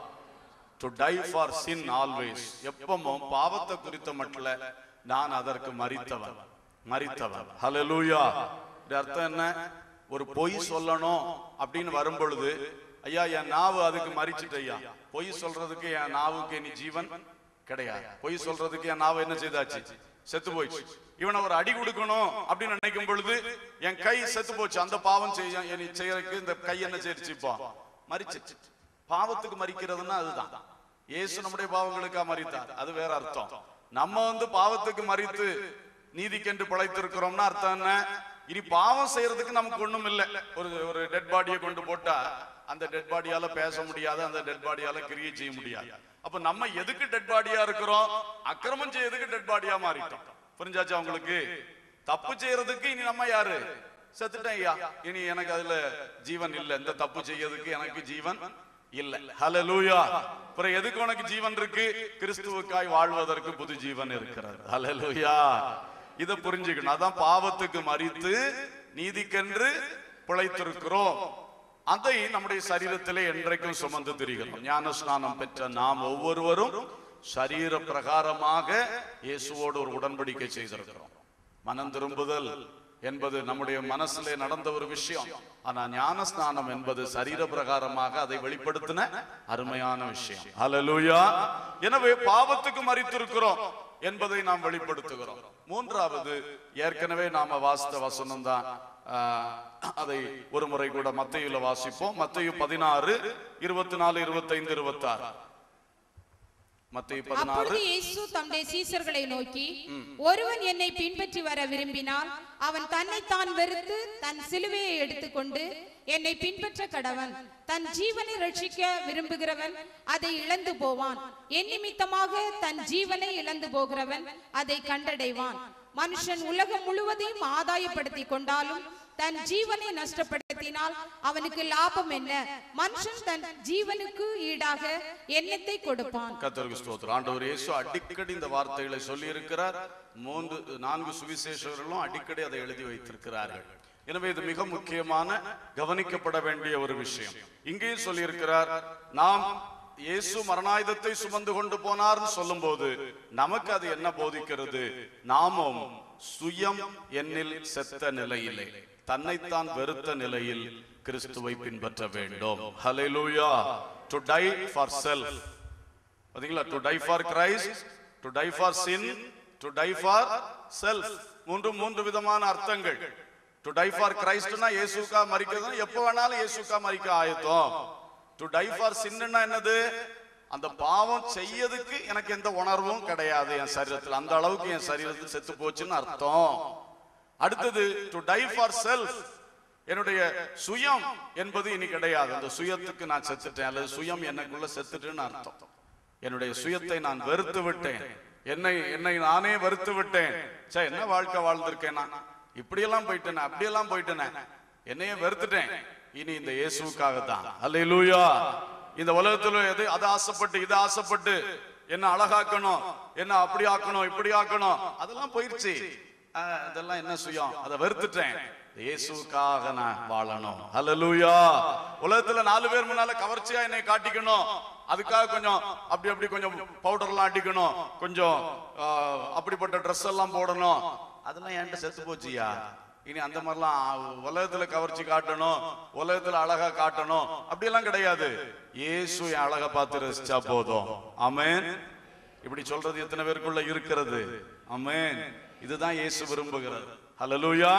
to die for sin always எப்பவும் பாவத்தை குறித்த மட்டும் நான் அதற்கு மறித்தவன் மறித்தவன் ஹalleluya இது அர்த்தம் என்ன ஒரு பொய் சொல்லணும் அப்படின்னு வரும் பொழுது ஐயா என் நாவு அதுக்கு மறிச்சிட்டு ஐயா பொய் சொல்றதுக்கு என் நாவுக்கு இனி ஜீவன் கிடையாது பொய் சொல்றதுக்கு என் நாவு என்ன செய்தாச்சு செத்து போயிடுச்சு இவனை ஒரு அடி கொடுக்கணும் அப்படின்னு நினைக்கும் பொழுது என் கை செத்து போச்சு அந்த பாவம் செய்ய இனி செய்யறதுக்கு இந்த கை என்ன செய்யுச்சு இப்போ மறிச்சிச்சு பாவத்துக்கு மறிக்கிறதுன்னா அதுதான் இயேசு நம்முடைய பாவங்களுக்கா மறித்தார் அது வேற அர்த்தம் நம்ம வந்து பாவத்துக்கு மறித்து நீதிக்கென்று பிழைத்திருக்கிறோம்னா அர்த்தம் என்ன இனி பாவம் செய்யறதுக்கு நமக்கு ஒண்ணும் இல்ல ஒரு ஒரு டெட் பாடியை கொண்டு போட்டா அந்த டெட் பாடியால பேச முடியாது அந்த டெட் பாடியால கிரியை செய்ய முடியாது அப்ப நம்ம எதுக்கு டெட் பாடியா இருக்கிறோம் அக்கிரமம் செய்யறதுக்கு டெட் பாடியா மாறிட்டோம் புரிஞ்சாச்சா உங்களுக்கு தப்பு செய்யறதுக்கு இனி நம்ம யாரு செத்துட்டேன் ஐயா இனி எனக்கு அதுல ஜீவன் இல்ல இந்த தப்பு செய்யறதுக்கு எனக்கு ஜீவன் இல்ல ஹalleluya அப்புறம் எதுக்கு உனக்கு ஜீவன் இருக்கு கிறிஸ்துவுக்காய் வாழ்வதற்கு புது ஜீவன் இருக்கிறது ஹalleluya இத புரிஞ்சுக்கணும் அதான் பாவத்துக்கு மறித்து நீதிக்கென்று பிழைத்திருக்கிறோம் அதை நம்முடைய சரீரத்திலே என்றைக்கும் சுமந்து திரிகிறோம் ஞான ஸ்நானம் பெற்ற நாம் ஒவ்வொருவரும் சரீர பிரகாரமாக இயேசுவோடு ஒரு உடன்படிக்கை செய்திருக்கிறோம் மனம் திரும்புதல் என்பது நம்முடைய மனசிலே நடந்த ஒரு விஷயம் ஆனா ஞான ஸ்நானம் என்பது சரீர பிரகாரமாக அதை வெளிப்படுத்தின அருமையான விஷயம் ஹalleluya எனவே பாவத்துக்கு மறித்திருக்கிறோம் என்பதை நாம் வெளிப்படுத்துகிறோம் மூன்றாவது ஏற்கனவே நாம வாசித்த வசனம் தான் அதை ஒரு முறை கூட மத்தையுல வாசிப்போம் மத்தையு பதினாறு இருபத்தி நாலு இருபத்தைந்து இருபத்தாறு மத்திய பதினாறு அப்பொழுது இயேசு தம்முடைய சீசர்களை நோக்கி ஒருவன் என்னை பின்பற்றி வர விரும்பினால் அவன் தன்னைத்தான் வெறுத்து தன் சிலுவையை எடுத்துக்கொண்டு என்னை பின்பற்ற கடவன் தன் ஜீவனை ரட்சிக்க விரும்புகிறவன் அதை இழந்து போவான் என் நிமித்தமாக தன் ஜீவனை இழந்து போகிறவன் அதை கண்டடைவான் மனுஷன் உலகம் முழுவதையும் ஆதாயப்படுத்திக் கொண்டாலும் தன் ஜீவனை நஷ்டப்படுத்தினால் அவனுக்கு லாபம் என்ன மனுஷன் தன் ஜீவனுக்கு ஈடாக எண்ணத்தை கொடுப்பான் கத்தருக்கு ஸ்தோத்திரம் ஆண்டவர் இயேசு அடிக்கடி இந்த வார்த்தைகளை சொல்லி இருக்கிறார் மூன்று நான்கு சுவிசேஷர்களும் அடிக்கடி அதை எழுதி வைத்திருக்கிறார்கள் எனவே இது மிக முக்கியமான கவனிக்கப்பட வேண்டிய ஒரு விஷயம் இங்கேயும் சொல்லியிருக்கிறார் நாம் இயேசு மரணாயுதத்தை சுமந்து கொண்டு போனார்னு சொல்லும்போது நமக்கு அது என்ன போதிக்கிறது நாமும் சுயம் என்னில் செத்த நிலையிலே தன்னைத்தான் வெறுத்த நிலையில் கிறிஸ்துவை பின்பற்ற வேண்டும் hallelujah to die for self பாத்தீங்களா to die for Christ to die for sin to die for self மூன்று மூன்று விதமான அர்த்தங்கள் டு டை ஃபார் கிரைஸ்ட்னா இயேசுக்கா மரிக்கிறது எப்ப வேணாலும் இயேசுக்கா மரிக்க ஆயத்தம் டு டை ஃபார் சின்னா என்னது அந்த பாவம் செய்யறதுக்கு எனக்கு எந்த உணர்வும் கிடையாது என் சரீரத்தில் அந்த அளவுக்கு என் சரீரத்தில் செத்து போச்சுன்னு அர்த்தம் அடுத்தது டு டை ஃபார் செல்ஃப் என்னுடைய சுயம் என்பது இனி கிடையாது அந்த சுயத்துக்கு நான் செத்துட்டேன் அல்லது சுயம் எனக்குள்ள செத்துட்டேன்னு அர்த்தம் என்னுடைய சுயத்தை நான் வெறுத்து விட்டேன் என்னை என்னை நானே வெறுத்து விட்டேன் சே என்ன வாழ்க்கை வாழ்ந்திருக்கேன் நான் இப்படியெல்லாம் போயிட்டேனே அப்படியெல்லாம் போயிட்டேனே என்னையே வெறுத்துட்டேன் இனி இந்த இயேசுக்காக தான் அல்லேலூயா இந்த உலகத்துல எது அதை ஆசைப்பட்டு இதை ஆசைப்பட்டு என்ன அழகாக்கணும் என்ன அப்படி ஆக்கணும் இப்படி ஆக்கணும் அதெல்லாம் போயிருச்சு ஆஹ், இதெல்லாம் என்ன சுயம் அதை வெறுத்துட்டேன் இயேசுக்காக நான் வாழணும் ஹalleluya உலகத்துல நாலு பேர் முன்னால கவர்ச்சியா என்னை காட்டிக்கணும் அதுக்காக கொஞ்சம் அப்படி அப்படி கொஞ்சம் பவுடர்லாம் அடிக்கணும் கொஞ்சம் ஆஹ், அப்படிப்பட்ட ட்ரெஸ் எல்லாம் போடணும் அதெல்லாம் என்கிட்ட செத்து போச்சியா இனி அந்த மாதிரிலாம் உலகத்துல கவர்ச்சி காட்டணும் உலகத்துல அழகா காட்டணும் அப்படியெல்லாம் கிடையாது இயேசு என் அழகை பார்த்து ரசிச்சா போதும் ஆமென் இப்படி சொல்றது எத்தனை பேருக்குள்ள இருக்கிறது ஆமென் இதுதான் இயேசு விரும்புகிறது ஹalleluya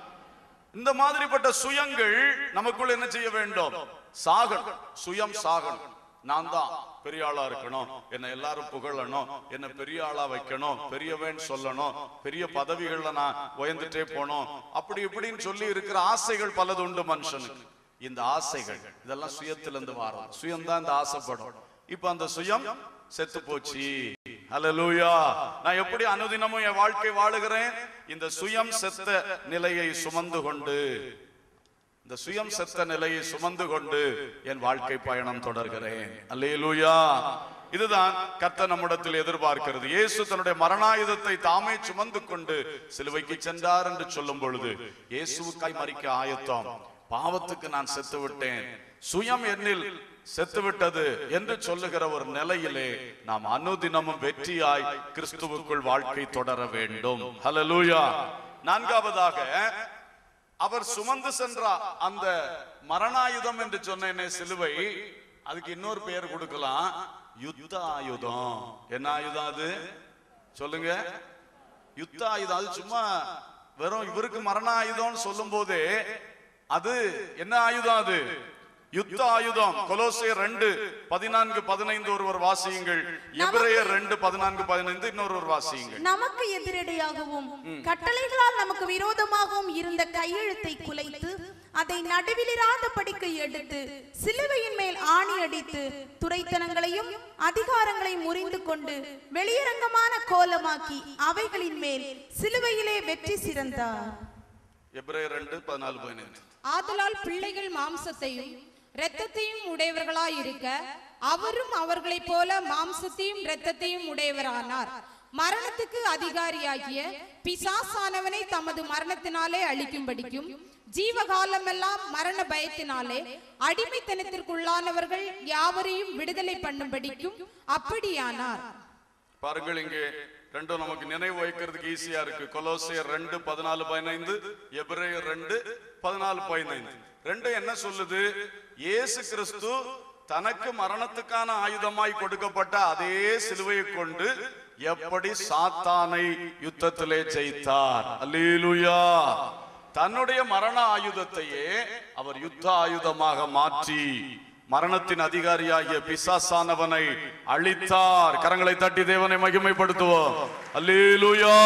இந்த மாதிரிப்பட்ட சுயங்கள் நமக்குள்ள என்ன செய்ய வேண்டும் சாகணும் சுயம் சாகணும் நான் தான் பெரிய ஆளா இருக்கணும் என்ன எல்லாரும் புகழணும் என்ன பெரிய ஆளா வைக்கணும் பெரியவன் சொல்லணும் பெரிய பதவிகள்ல நான் உயர்ந்துட்டே போனோம் அப்படி இப்படின்னு சொல்லி இருக்கிற ஆசைகள் பலது உண்டு மனுஷனுக்கு இந்த ஆசைகள் இதெல்லாம் சுயத்திலிருந்து வரும் சுயம் தான் இந்த ஆசைப்படும் இப்ப அந்த சுயம் செத்து போச்சு ஹalleluya நான் எப்படி அனுதினமும் என் வாழ்க்கை வாழுகிறேன் இந்த சுயம் செத்த நிலையை சுமந்து கொண்டு இந்த சுயம் செத்த நிலையை சுமந்து கொண்டு என் வாழ்க்கை பயணம் தொடர்கிறேன் அல்லேலூயா இதுதான் கர்த்தர் நம்மிடத்தில் எதிர்பார்க்கிறது இயேசு தன்னுடைய மரணாயுதத்தை தாமே சுமந்து கொண்டு சிலுவைக்கு சென்றார் என்று சொல்லும் பொழுது இயேசுவுக்காய் மறிக்க ஆயத்தம் பாவத்துக்கு நான் செத்து விட்டேன் சுயம் என்னில் செத்து விட்டது என்று சொல்லுகிற ஒரு நிலையிலே நாம் அனுதினமும் வெற்றியாய் கிறிஸ்துவுக்குள் வாழ்க்கை தொடர வேண்டும் ஹalleluya நான்காவதாக அவர் சுமந்து சென்ற அந்த மரணாயுதம் என்று சொன்னேனே சிலுவை அதுக்கு இன்னொரு பெயர் கொடுக்கலாம் யுத்த ஆயுதம் என்ன ஆயுதம் அது சொல்லுங்க யுத்த ஆயுதம் அது சும்மா வெறும் இவருக்கு மரண ஆயுதம்னு சொல்லும் போதே அது என்ன ஆயுதம் அது யுத்த ஆயுதம் கொலோசே ரெண்டு பதினான்கு பதினைந்து ஒருவர் வாசியுங்கள் எபிரேயர் ரெண்டு பதினான்கு பதினைந்து இன்னொருவர் வாசியுங்கள் நமக்கு எதிரடையாகவும் கட்டளைகளால் நமக்கு விரோதமாகவும் இருந்த கையெழுத்தை குலைத்து அதை நடுவிலிராத படிக்கை எடுத்து சிலுவையின் மேல் ஆணி அடித்து துரைத்தனங்களையும் அதிகாரங்களையும் முறிந்து கொண்டு வெளியரங்கமான கோலமாக்கி அவைகளின் மேல் சிலுவையிலே வெற்றி சிறந்தார் எபிரேயர் ரெண்டு பதினாலு பதினைந்து ஆதலால் பிள்ளைகள் மாம்சத்தையும் இரத்தத்தையும் உடையவர்களாய் இருக்க அவரும் அவர்களைப் போல மாம்சத்தையும் இரத்தத்தையும் உடையவரானார் மரணத்துக்கு அதிகாரியாகிய பிசாசானவனை தமது மரணத்தினாலே அழிக்கும்படிக்கும் ஜீவகாலமெல்லாம் மரண பயத்தினாலே அடிமைத்தனத்திற்குள்ளானவர்கள் யாவரையும் விடுதலை பண்ணும்படிக்கும் அப்படியானார் பாருங்கள் இங்கே ரெண்டும் நமக்கு நினைவு வைக்கிறதுக்கு ஈஸியா இருக்கு கொலோசியர் ரெண்டு பதினாலு பதினைந்து எபிரேயர் ரெண்டு பதினாலு பதினைந்து ரெண்டு என்ன சொல்லுது இயேசு கிறிஸ்து தனக்கு மரணத்துக்கான ஆயுதமாய் கொடுக்கப்பட்ட அதே சிலுவையை கொண்டு எப்படி சாத்தானை யுத்தத்திலே ஜெயித்தார் அல்லேலூயா தன்னுடைய மரண ஆயுதத்தையே அவர் யுத்த ஆயுதமாக மாற்றி மரணத்தின் அதிகாரியாகிய பிசாசானவனை அழித்தார் கரங்களை தட்டி தேவனை மகிமைப்படுத்துவோம் அல்லேலூயா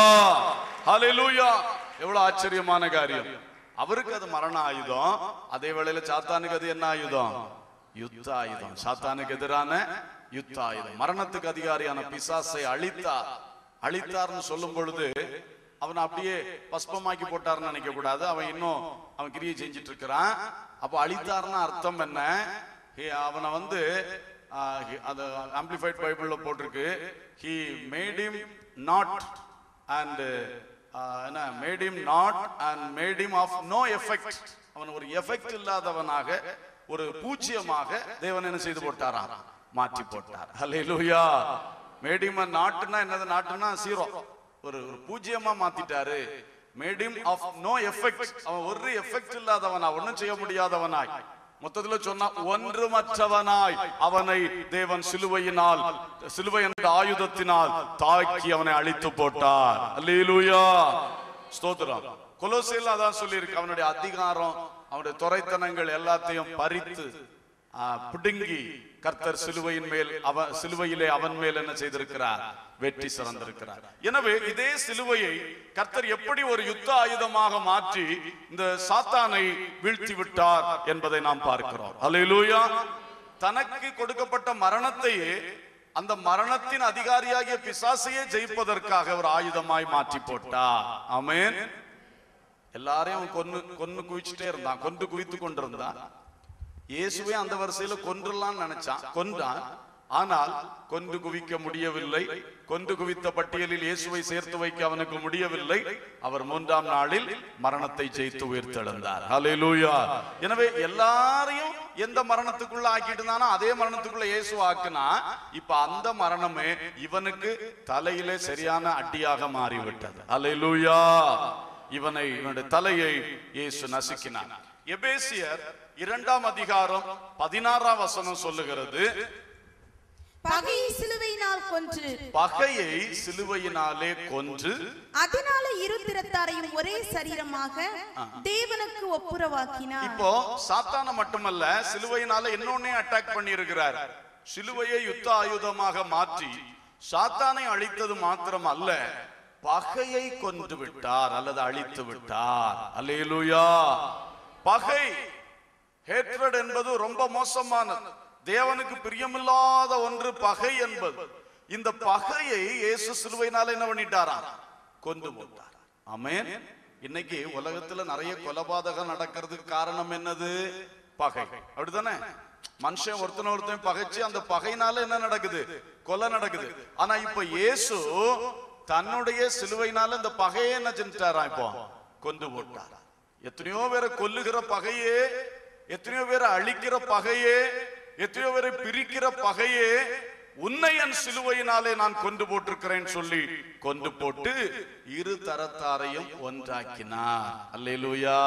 ஹalleluya எவ்வளவு ஆச்சரியமான காரியம் அவருக்கு அது மரண ஆயுதம் அதே வேளையில சாத்தானுக்கு அது என்ன ஆயுதம் யுத்த ஆயுதம் சாத்தானுக்கு எதிரான யுத்த ஆயுதம் மரணத்துக்கு அதிகாரியான பிசாசை அழித்தார் அழித்தார்னு சொல்லும் பொழுது அவனை அப்படியே பஸ்பமாக்கி போட்டாருன்னு நினைக்க கூடாது அவன் இன்னும் அவன் கிரியை செஞ்சுட்டு இருக்கிறான் அப்ப அழித்தார்னு அர்த்தம் என்ன ஹே, அவனை வந்து ஆஹ், ஹி- அது ஆம்பிளிஃபைட் பைபிள்ல போட்டிருக்கு he made him naught and என்ன made him naught and made him of no effect அவன் ஒரு எஃபெக்ட் இல்லாதவனாக ஒரு பூஜ்யமாக தேவன் என்ன செய்து போட்டாராம் மாற்றி போட்டார் ஹalleluya மேட் him a நாட்டுனா என்னது நாட்டுனா சீரோ ஒரு ஒரு பூஜ்யமா மாத்திட்டாரு made him of no effect அவன் ஒரு எஃபெக்ட் இல்லாதவனா ஒண்ணும் செய்ய முடியாதவனாய் மொத்தத்துல சொன்னா ஒன்றுமற்றவனாய் அவனை தேவன் சிலுவையினால் சிலுவை என்ற ஆயுதத்தினால் தாக்கி அவனை அழித்து போட்டார் அல்லேலூயா ஸ்தோத்திரம் கொலோசையில் அதான் சொல்லியிருக்கு அவனுடைய அதிகாரம் அவனுடைய துறைத்தனங்கள் எல்லாத்தையும் பறித்து ஆ, பிடுங்கி கர்த்தர் சிலுவையின் மேல் அவன் சிலுவையிலே அவன் மேல் என்ன செய்திருக்கிறார் வெற்றி சிறந்திருக்கிறார் எனவே இதே சிலுவையை கர்த்தர் எப்படி ஒரு யுத்த ஆயுதமாக மாற்றி இந்த சாத்தானை வீழ்த்தி விட்டார் என்பதை நாம் பார்க்கிறோம் அல்லேலூயா தனக்கு கொடுக்கப்பட்ட மரணத்தையே அந்த மரணத்தின் அதிகாரியாகிய பிசாசையே ஜெயிப்பதற்காக ஒரு ஆயுதமாய் மாற்றி போட்டார் ஆமென் எல்லாரையும் அவன் கொன்னு கொன்னு குவிச்சுட்டே இருந்தான் கொண்டு குவித்து கொண்டிருந்தான் இயேசுவே அந்த வரிசையில கொன்றலாம்னு நினைச்சான் கொன்றான் ஆனால் கொண்டு குவிக்க முடியவில்லை கொண்டு குவித்த பட்டியலில் இயேசுவை சேர்த்து வைக்க அவனுக்கு முடியவில்லை அவர் மூன்றாம் நாளில் மரணத்தை ஜெயித்து உயிர்த்தெழுந்தார் ஹalleluya எனவே எல்லாரையும் எந்த மரணத்துக்குள்ள ஆக்கிட்டு இருந்தானோ அதே மரணத்துக்குள்ள இயேசு ஆக்குனா இப்ப அந்த மரணமே இவனுக்கு தலையிலே சரியான அடியாக மாறிவிட்டது ஹalleluya இவனை இவனுடைய தலையை இயேசு நசுக்கினார் எபேசியர் இரண்டாம் அதிகாரம் பதினாறாம் வசனம் சொல்லுகிறது பகையை சிலுவையினால் கொன்று பகையை சிலுவையினாலே கொன்று அதனால இரு திறத்தாரையும் ஒரே சரீரமாக தேவனுக்கு ஒப்புரவாக்கினார் இப்போ சாத்தான மட்டுமல்ல சிலுவையினால இன்னொன்னே அட்டாக் பண்ணி இருக்கிறார் சிலுவையை யுத்த ஆயுதமாக மாற்றி சாத்தானை அழித்தது மாத்திரம் அல்ல பகையை கொன்று விட்டார் அல்லது அழித்து விட்டார் அல்லேலூயா பகை ஹேட்ரட் என்பது ரொம்ப மோசமானது தேவனுக்கு பிரியமில்லாத ஒன்று பகை என்பது இந்த பகையை இயேசு சிலுவையினால என்ன பண்ணிட்டாராம் கொண்டு போட்டார் ஆமென் இன்னைக்கு உலகத்துல நிறைய கொலபாதகம் நடக்கிறதுக்கு காரணம் என்னது பகை அப்படிதானே மனுஷன் ஒருத்தன ஒருத்தன் பகைச்சு அந்த பகையினால என்ன நடக்குது கொலை நடக்குது ஆனா இப்ப இயேசு தன்னுடைய சிலுவையினால இந்த பகையை என்ன செஞ்சிட்டாரா இப்போ கொண்டு போட்டார் எத்தனையோ பேரை கொல்லுகிற பகையே எத்தனையோ பேரை அழிக்கிற பகையே எத்தனையோ பேரை பிரிக்கிற பகையே உன்னை என் சிலுவையினாலே நான் கொண்டு போட்டிருக்கிறேன் சொல்லி கொண்டு போட்டு இரு தரத்தாரையும் ஒன்றாக்கினார் அல்லேலூயா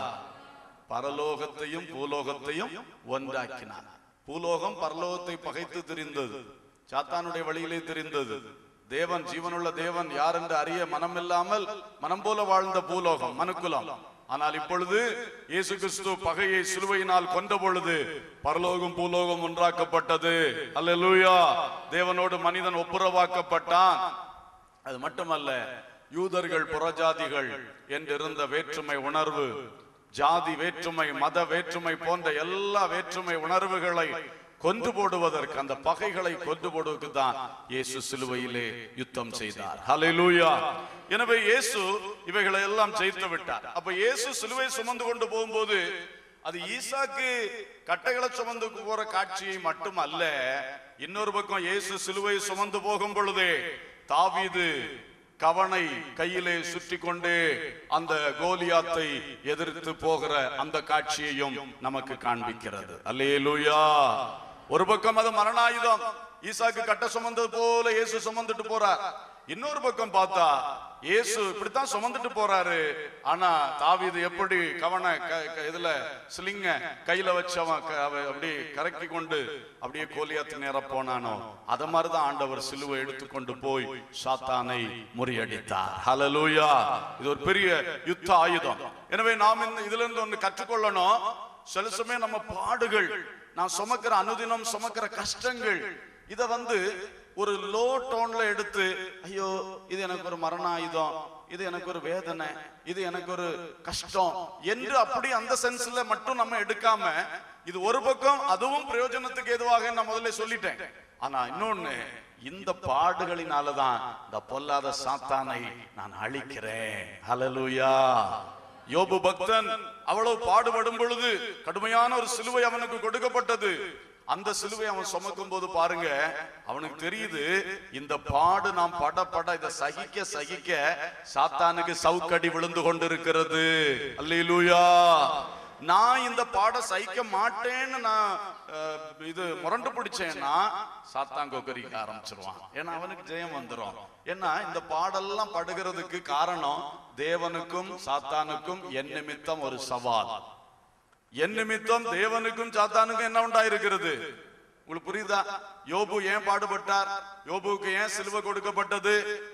பரலோகத்தையும் பூலோகத்தையும் ஒன்றாக்கினார் பூலோகம் பரலோகத்தை பகைத்து திரிந்தது சாத்தானுடைய வழியிலே தெரிந்தது தேவன் ஜீவனுள்ள தேவன் யார் என்று அறிய மனமில்லாமல் மனம் போல வாழ்ந்த பூலோகம் மனுக்குலம் ஆனால் இப்பொழுது இயேசு கிறிஸ்து பகையை சிலுவையினால் கொண்ட பொழுது பரலோகம் பூலோகம் ஒன்றாக்கப்பட்டது அல்லேலூயா தேவனோடு மனிதன் ஒப்புரவாக்கப்பட்டான் அது மட்டுமல்ல யூதர்கள் புறஜாதிகள் என்றிருந்த வேற்றுமை உணர்வு ஜாதி வேற்றுமை மத வேற்றுமை போன்ற எல்லா வேற்றுமை உணர்வுகளை கொன்று போடுவதற்கு அந்த பகைகளை கொன்று போடுவதற்கு தான் இயேசு சிலுவையிலே யுத்தம் செய்தார் ஹalleluya எனவே இயேசு இவைகளை எல்லாம் ஜெயித்து விட்டார் அப்ப இயேசு சிலுவை சுமந்து கொண்டு போகும்போது அது ஈசாக்கு கட்டைகளை சுமந்து போற காட்சியை மட்டும் அல்ல இன்னொரு பக்கம் இயேசு சிலுவை சுமந்து போகும் பொழுதே தாவீது கவனை கையிலே சுற்றி கொண்டு அந்த கோலியாத்தை எதிர்த்து போகிற அந்த காட்சியையும் நமக்கு காண்பிக்கிறது அல்லேலூயா ஒரு பக்கம் அது மரணாயுதம் ஈசாக்கு கட்ட சுமந்தது போல இயேசு சுமந்துட்டு போறார் இன்னொரு பக்கம் பார்த்தா இயேசு இப்படித்தான் சுமந்துட்டு போறாரு ஆனா தாவீது எப்படி கவன க- க- இதுல சிலிங்க கையில வச்சவன் க- அவன் அப்படி கரக்கி கொண்டு அப்படியே கோலியாத்து நேர போனானோ அத மாதிரிதான் ஆண்டவர் சிலுவை எடுத்துக்கொண்டு போய் சாத்தானை முறியடித்தார் ஹalleluya இது ஒரு பெரிய யுத்த ஆயுதம் எனவே நாம் இந்த இதுல இருந்து ஒன்று கற்றுக்கொள்ளணும் சில சமயம் நம்ம பாடுகள் நான் சுமக்கிற அனுதினம் சுமக்கிற கஷ்டங்கள் இத வந்து ஒரு லோ டோன்ல எடுத்து ஐயோ இது எனக்கு ஒரு மரண ஆயுதம் இது எனக்கு ஒரு வேதனை இது எனக்கு ஒரு கஷ்டம் என்று அப்படி அந்த சென்ஸ்ல மட்டும் நம்ம எடுக்காம இது ஒரு பக்கம் அதுவும் பிரயோஜனத்துக்கு ஏதுவாக நான் முதல்ல சொல்லிட்டேன் ஆனா இன்னொன்னு இந்த பாடுகளினாலதான் இந்த பொல்லாத சாத்தானை நான் அழிக்கிறேன் ஹalleluya யோபு பக்தன் அவ்வளவு பாடுபடும் பொழுது கடுமையான ஒரு சிலுவை அவனுக்கு கொடுக்கப்பட்டது அந்த சிலுவை அவன் சுமக்கும் போது பாருங்க அவனுக்கு தெரியுது இந்த பாடு நாம் பட பட இதை சகிக்க சகிக்க சாத்தானுக்கு சவுக்கடி விழுந்து கொண்டிருக்கிறது அல்லேலூயா நான் இந்த பாட சகிக்க மாட்டேன்னு நான் அஹ், இது முரண்டு பிடிச்சேன்னா சாத்தான் கொக்கரிக்க ஆரம்பிச்சிருவான் ஏன்னா அவனுக்கு ஜெயம் வந்துரும் ஏன்னா இந்த பாடெல்லாம் படுகிறதுக்கு காரணம் தேவனுக்கும் சாத்தானுக்கும் என் நிமித்தம் ஒரு சவால் என் நிமித்தம் தேவனுக்கும் சாத்தானுக்கும் என்ன உண்டாயிருக்கிறது உங்களுக்கு புரியுதா யோபு ஏன் பாடுபட்டார் யோபுவுக்கு ஏன் சிலுவை கொடுக்கப்பட்டது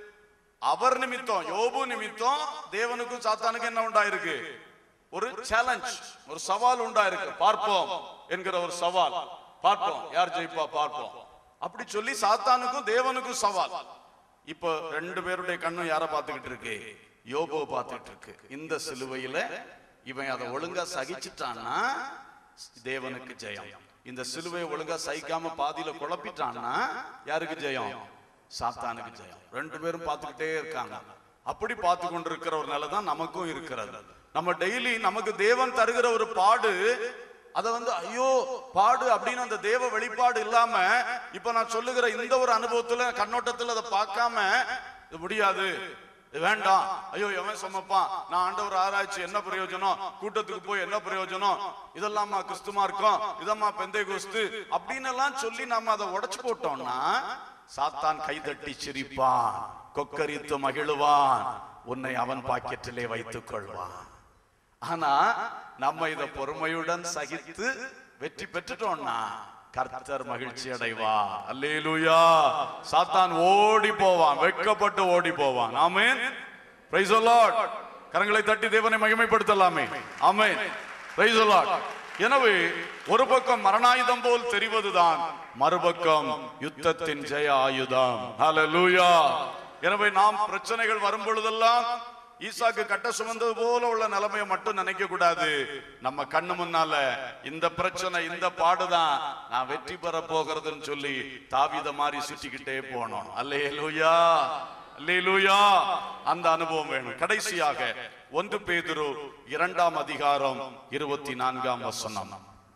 அவர் நிமித்தம் யோபு நிமித்தம் தேவனுக்கும் சாத்தானுக்கும் என்ன உண்டாயிருக்கு ஒரு சேலஞ்ச் ஒரு சவால் உண்டாயிருக்கு பார்ப்போம் என்கிற ஒரு சவால் பார்ப்போம் யார் ஜெயிப்பா பார்ப்போம் அப்படி சொல்லி சாத்தானுக்கும் தேவனுக்கும் சவால் இப்போ ரெண்டு பேருடைய கண்ணும் யார பார்த்துக்கிட்டு இருக்கு யோபுவை பார்த்துட்டு இருக்கு இந்த சிலுவையில இவன் அதை ஒழுங்கா சகிச்சிட்டான்னா தேவனுக்கு ஜெயம் இந்த சிலுவையை ஒழுங்கா சகிக்காம பாதியில குழப்பிட்டான்னா யாருக்கு ஜெயம் சாத்தானுக்கு ஜெயம் ரெண்டு பேரும் பார்த்துக்கிட்டே இருக்காங்க அப்படி பார்த்து கொண்டிருக்கிற ஒரு நிலை தான் நமக்கும் இருக்கிறது நம்ம டெய்லி நமக்கு தேவன் தருகிற ஒரு பாடு அத வந்து ஐயோ பாடு அப்படின்னு அந்த தேவ வெளிப்பாடு இல்லாம இப்ப நான் சொல்லுகிற இந்த ஒரு அனுபவத்துல கண்ணோட்டத்துல அதை பார்க்காம இது முடியாது இது வேண்டாம் ஐயோ எவன் சுமப்பான் நான் ஆண்டவர் ஆராய்ச்சி என்ன பிரயோஜனம் கூட்டத்துக்கு போய் என்ன பிரயோஜனம் இதெல்லாமா கிறிஸ்துமா இருக்கும் இதம்மா பெந்தை கோஸ்து அப்படின்னு எல்லாம் சொல்லி நம்ம அதை உடைச்சு போட்டோம்னா சாத்தான் கைதட்டி சிரிப்பான் கொக்கரித்து மகிழுவான் உன்னை அவன் பாக்கெட்டிலே வைத்துக் கொள்வான் ஆனா நம்ம இத பொறுமையுடன் சகித்து வெற்றி பெற்றுட்டோம்னா கர்த்தர் மகிழ்ச்சி அடைவா அல்லேலூயா சாத்தான் ஓடி போவான் வெட்கப்பட்டு ஓடி போவான் ஆமென் பிரைஸ் லார்ட் கரங்களை தட்டி தேவனை மகிமைப்படுத்தலாமே ஆமென் பிரைஸ் லார்ட் எனவே ஒரு பக்கம் மரணாயுதம் போல் தெரிவதுதான் மறுபக்கம் யுத்தத்தின் ஜெய ஆயுதம் ஹalleluya எனவே நாம் பிரச்சனைகள் வரும் பொழுதெல்லாம் ஈசாக்கு கட்ட சுமந்தது போல உள்ள நிலைமையை மட்டும் நினைக்க கூடாது நம்ம கண்ணு முன்னால இந்த பிரச்சனை இந்த பாடுதான் நான் வெற்றி பெற போகிறதுன்னு சொல்லி தாவித மாதிரி சுற்றிக்கிட்டே போனோம் அல்லேலூயா அல்லேலூயா அந்த அனுபவம் வேணும் கடைசியாக ஒன்று பேதுரு இரண்டாம் அதிகாரம் இருபத்தி நான்காம் வசனம்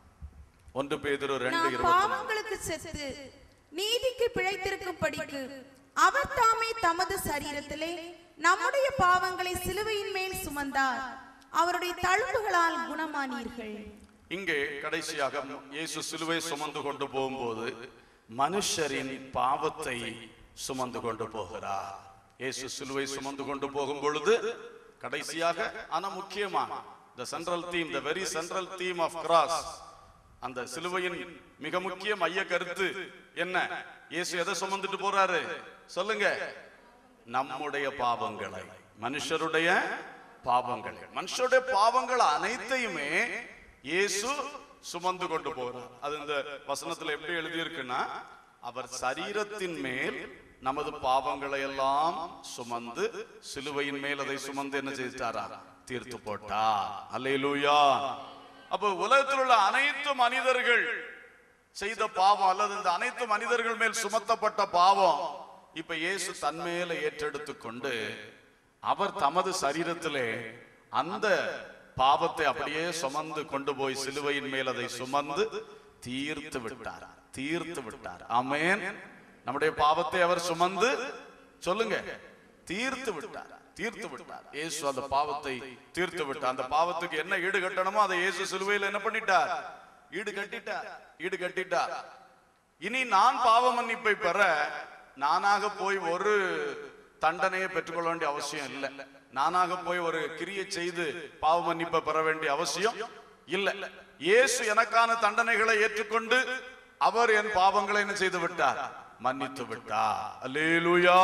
ஒன்று பேதுரு ரெண்டு நாம் இருபத்தி நான்கு பாவங்களுக்கு செத்து நீதிக்கு பிழைத்திருக்கும் படிக்கு அவர் தாமே தமது சரீரத்திலே நம்முடைய பாவங்களை சிலுவையின் மேல் சுமந்தார் அவருடைய தழும்புகளால் குணமானீர்கள் இங்கே கடைசியாக இயேசு சிலுவை சுமந்து கொண்டு போகும்போது மனுஷரின் பாவத்தை சுமந்து கொண்டு போகிறார் இயேசு சிலுவை சுமந்து கொண்டு போகும் பொழுது கடைசியாக ஆனா முக்கியமா the central theme the very central theme of cross அந்த சிலுவையின் மிக முக்கிய மைய கருத்து என்ன இயேசு எதை சுமந்துட்டு போறாரு சொல்லுங்க நம்முடைய பாவங்களை மனுஷருடைய பாவங்களை மனுஷருடைய பாவங்கள் அனைத்தையுமே இயேசு சுமந்து கொண்டு போறார் அது இந்த வசனத்துல எப்படி எழுதியிருக்குன்னா அவர் சரீரத்தின் மேல் நமது பாவங்களை எல்லாம் சுமந்து சிலுவையின் மேல் அதை சுமந்து என்ன செய்தாரா தீர்த்து போட்டார் அல்லேலூயா அப்போ உலகத்தில் உள்ள அனைத்து மனிதர்கள் செய்த பாவம் அல்லது இந்த அனைத்து மனிதர்கள் மேல் சுமத்தப்பட்ட பாவம் இப்ப இயேசு தன் மேல ஏற்றெடுத்து கொண்டு அவர் தமது சரீரத்திலே அந்த பாவத்தை அப்படியே சுமந்து கொண்டு போய் சிலுவையின் மேல் அதை சுமந்து தீர்த்து விட்டார் தீர்த்து விட்டார் ஆமென் நம்முடைய பாவத்தை அவர் சுமந்து சொல்லுங்க தீர்த்து விட்டார் தீர்த்து விட்டார் இயேசு அந்த பாவத்தை தீர்த்து விட்டார் அந்த பாவத்துக்கு என்ன ஈடு கட்டணுமோ அதை இயேசு சிலுவையில் என்ன பண்ணிட்டார் ஈடு கட்டிட்டார் ஈடு கட்டிட்டார் இனி நான் பாவ மன்னிப்பை பெற நானாக போய் ஒரு தண்டனையை பெற்றுக்கொள்ள வேண்டிய அவசியம் இல்லை நானாக போய் ஒரு கிரியை செய்து பாவ மன்னிப்பை பெற வேண்டிய அவசியம் இல்லை இயேசு எனக்கான தண்டனைகளை ஏற்றுக்கொண்டு அவர் என் பாவங்களை என்ன செய்து விட்டார் மன்னித்து விட்டார் அல்லேலூயா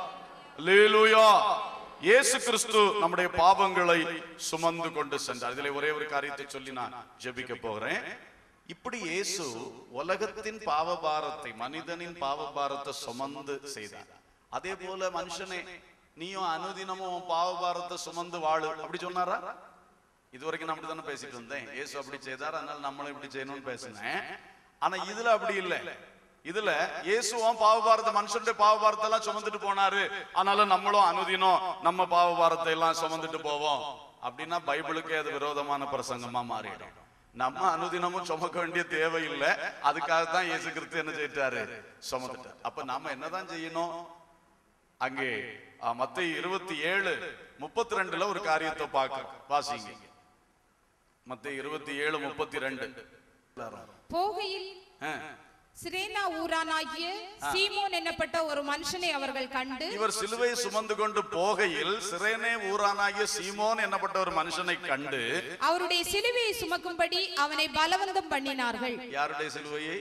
அல்லேலூயா இயேசு கிறிஸ்து நம்முடைய பாவங்களை சுமந்து கொண்டு சென்றார் இதிலே ஒரே ஒரு காரியத்தை சொல்லி நான் ஜெபிக்க போகிறேன் இப்படி இயேசு உலகத்தின் பாவபாரத்தை மனிதனின் பாவபாரத்தை சுமந்து செய்தார் அதே போல மனுஷனே நீயும் அனுதினமும் உன் பாவபாரத்தை சுமந்து வாழு அப்படி சொன்னாரா இது வரைக்கும் நான் அப்படித்தானே பேசிட்டு வந்தேன் இயேசு அப்படி செய்தார் அதனால நம்மளும் இப்படி செய்யணும்னு பேசினேன் ஆனா இதுல அப்படி இல்ல இதுல இயேசுவும் பாவபாரத்தை மனுஷனுடைய பாவபாரத்தை எல்லாம் சுமந்துட்டு போனாரு அதனால நம்மளும் அனுதினம் நம்ம பாவபாரத்தை எல்லாம் சுமந்துட்டு போவோம் அப்படின்னா பைபிளுக்கே அது விரோதமான பிரசங்கமா மாறிடும் நம்ம அனுதினமும் சுமக்க வேண்டிய தேவை இல்ல அதுக்காக தான் இயேசு கிறிஸ்து என்ன செய்யிட்டாரு சுமந்துட்டார் அப்ப நாம என்னதான் செய்யணும் அங்கே மத்திய இருபத்தி ஏழு முப்பத்தி ரெண்டுல ஒரு காரியத்தை பார்க்க வாசிங்க மத்திய இருபத்தி ஏழு முப்பத்தி ரெண்டு போகையில் சிரேனா ஊரானாகிய சீமோன் என்னப்பட்ட ஒரு மனுஷனை அவர்கள் கண்டு இவர் சிலுவை சுமந்து கொண்டு போகையில் சிரேனே ஊரானாகிய சீமோன் என்னப்பட்ட ஒரு மனுஷனை கண்டு அவருடைய சிலுவையை சுமக்கும்படி அவனை பலவந்தம் பண்ணினார்கள் யாருடைய சிலுவையை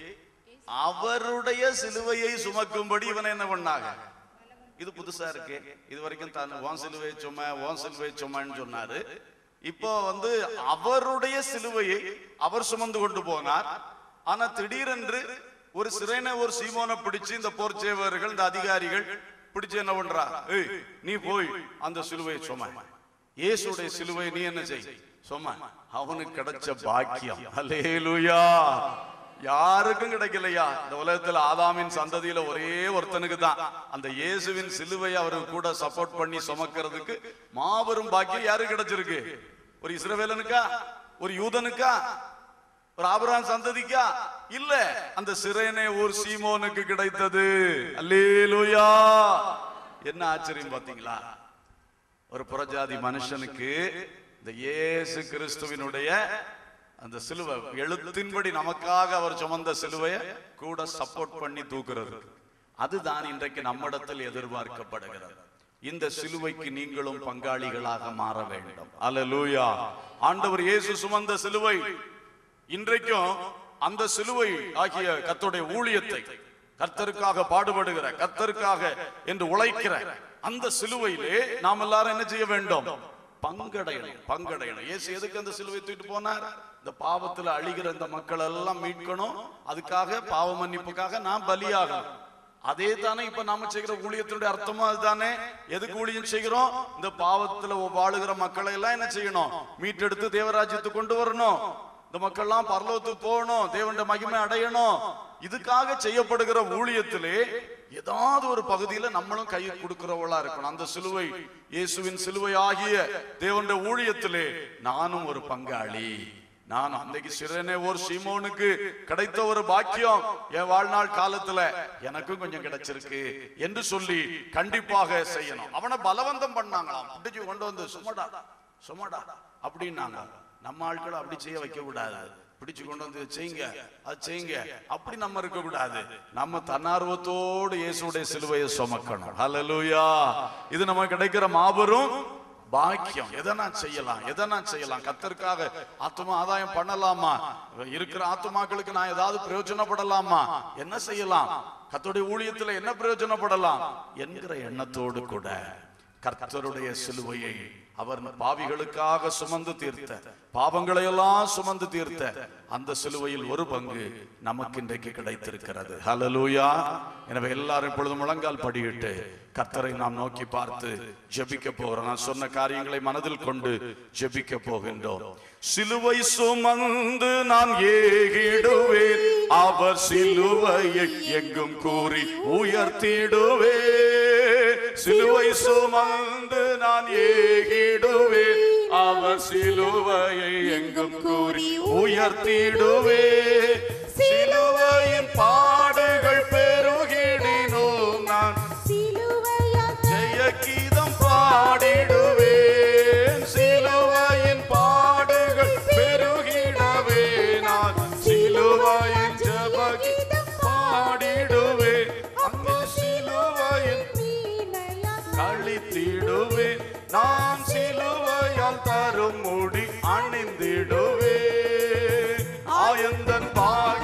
அவருடைய சிலுவையை சுமக்கும்படி இவனை என்ன பண்ணாங்க இது புதுசா இருக்கு இது வரைக்கும் தான் ஓன் சிலுவை சும ஓன் சிலுவை சுமன்னு சொன்னாரு இப்போ வந்து அவருடைய சிலுவையை அவர் சுமந்து கொண்டு போனார் ஆனா திடீரென்று ஒரு சிறைன ஒரு சீமோனை பிடிச்சு இந்த போர் சேவர்கள் இந்த அதிகாரிகள் பிடிச்சு என்ன பண்றா ஏய் நீ போய் அந்த சிலுவையை சும இயேசுடைய சிலுவை நீ என்ன செய் சும அவனுக்கு கிடைச்ச பாக்கியம் அல்லேலூயா யாருக்கும் கிடைக்கலையா இந்த உலகத்துல ஆதாமின் சந்ததியில ஒரே ஒருத்தனுக்கு தான் அந்த இயேசுவின் சிலுவை அவருக்கு கூட சப்போர்ட் பண்ணி சுமக்கிறதுக்கு மாபெரும் பாக்கியம் யாருக்கு கிடைச்சிருக்கு ஒரு இஸ்ரவேலனுக்கா ஒரு யூதனுக்கா ஒரு ஆபிரகாம் சந்ததிக்கா இல்ல அந்த சிறைனே ஒரு சீமோனுக்கு கிடைத்தது அல்லேலூயா என்ன ஆச்சரியம் பாத்தீங்களா ஒரு புறஜாதி மனுஷனுக்கு இந்த இயேசு கிறிஸ்துவினுடைய அந்த சிலுவை எழுத்தின்படி நமக்காக அவர் சுமந்த சிலுவையை கூட சப்போர்ட் பண்ணி தூக்குறது அதுதான் இன்றைக்கு நம்மிடத்தில் எதிர்பார்க்கப்படுகிறது இந்த சிலுவைக்கு நீங்களும் பங்காளிகளாக மாற வேண்டும் அல்லேலூயா ஆண்டவர் இயேசு சுமந்த சிலுவை இன்றைக்கும் அந்த சிலுவை ஆகிய கர்த்தருடைய ஊழியத்தை கர்த்தருக்காக பாடுபடுகிற கர்த்தருக்காக என்று உழைக்கிற அந்த சிலுவையிலே நாம் எல்லாரும் என்ன செய்ய வேண்டும் பங்கடையணும் பங்கடையணும் இயேசு எதுக்கு அந்த சிலுவை தூக்கிட்டு போனார் இந்த பாவத்துல அழிகிற இந்த மக்கள் எல்லாம் மீட்கணும் அதுக்காக பாவ மன்னிப்புக்காக நான் பலியாகணும் அதே தானே இப்ப நாம செய்கிற ஊழியத்தினுடைய அர்த்தமும் அதுதானே எதுக்கு ஊழியம் செய்கிறோம் இந்த பாவத்துல வாழுகிற மக்களை எல்லாம் என்ன செய்யணும் மீட்டெடுத்து தேவராஜ்யத்துக்கு கொண்டு வரணும் இந்த மக்கள்லாம் பரலோகத்துக்கு போகணும் தேவனுடைய மகிமை அடையணும் இதுக்காக செய்யப்படுகிற ஊழியத்திலே ஏதாவது ஒரு பகுதியில நம்மளும் கை கொடுக்கிறவளா இருக்கணும் அந்த சிலுவை இயேசுவின் சிலுவை ஆகிய தேவனுடைய ஊழியத்திலே நானும் ஒரு பங்காளி நான் அன்னைக்கு சிறனே ஒரு சீமோனுக்கு கிடைத்த ஒரு பாக்கியம் என் வாழ்நாள் காலத்துல எனக்கும் கொஞ்சம் கிடைச்சிருக்கு என்று சொல்லி கண்டிப்பாக செய்யணும் அவனை பலவந்தம் பண்ணாங்களாம் பிடிச்சு கொண்டு வந்து சுமடா சுமடா அப்படின்னாங்க நம்ம ஆட்களை அப்படி செய்ய வைக்க கூடாது பிடிச்சு கொண்டு வந்து செய்யுங்க அது செய்யுங்க அப்படி நம்ம இருக்க கூடாது நம்ம தன்னார்வத்தோடு இயேசுடைய சிலுவையை சுமக்கணும் ஹalleluya இது நமக்கு கிடைக்கிற மாபெரும் பாக்கியம் எதை நான் செய்யலாம் எதை நான் செய்யலாம் கத்தருக்காக ஆத்மா ஆதாயம் பண்ணலாமா இருக்கிற ஆத்மாக்களுக்கு நான் ஏதாவது பிரயோஜனப்படலாமா என்ன செய்யலாம் கத்தருடைய ஊழியத்துல என்ன பிரயோஜனப்படலாம் என்கிற எண்ணத்தோடு கூட கர்த்தருடைய சிலுவையை அவர் பாவிகளுக்காக சுமந்து தீர்த்த பாவங்களை எல்லாம் சுமந்து தீர்த்த அந்த சிலுவையில் ஒரு பங்கு நமக்கு இன்றைக்கு கிடைத்திருக்கிறது ஹalleluya எனவே எல்லாரும் இப்பொழுது முழங்கால் படியிட்டு கர்த்தரை நாம் நோக்கி பார்த்து ஜெபிக்க போகிறோம் நான் சொன்ன காரியங்களை மனதில் கொண்டு ஜெபிக்க போகின்றோம் சிலுவை சுமந்து நான் ஏகிடுவேன் அவர் சிலுவையை எங்கும் கூறி உயர்த்திடுவே சிலுவை சுமந்து நான் ஏகிடுவேன் அவர் சிலுவையை எங்கும் கூறி உயர்த்திடுவே சிலுவையின் பாடுகள் பெருகிடினோம் நான் ஜெய கீதம் பாடிடுவேன் சிலுவையின் பாடுகள் பெருகிடவே நான் சிலுவையின் ஜபகீதம் பாடிடுவேன் அங்கே சிலுவையின் கழித்திடுவேன் நான் சிலுவையால் தரும் முடி அணிந்திடுவேன் ஆயந்தன் பாய்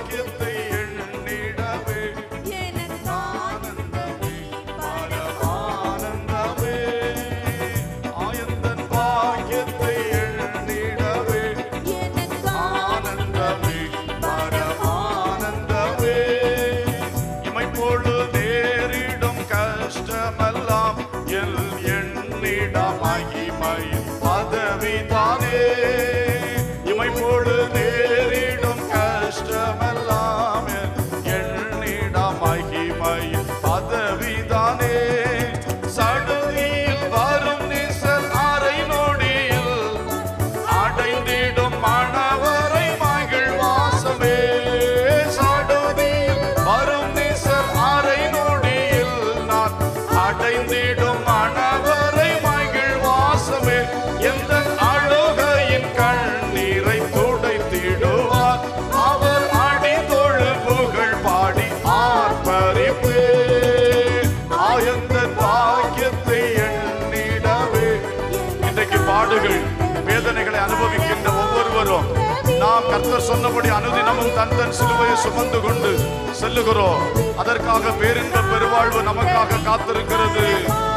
தன் தன் சிலுவையை சுமந்து கொண்டு செல்லுகிறோம் அதற்காக பேரின்ப பெருவாழ்வு நமக்காக காத்திருக்கிறது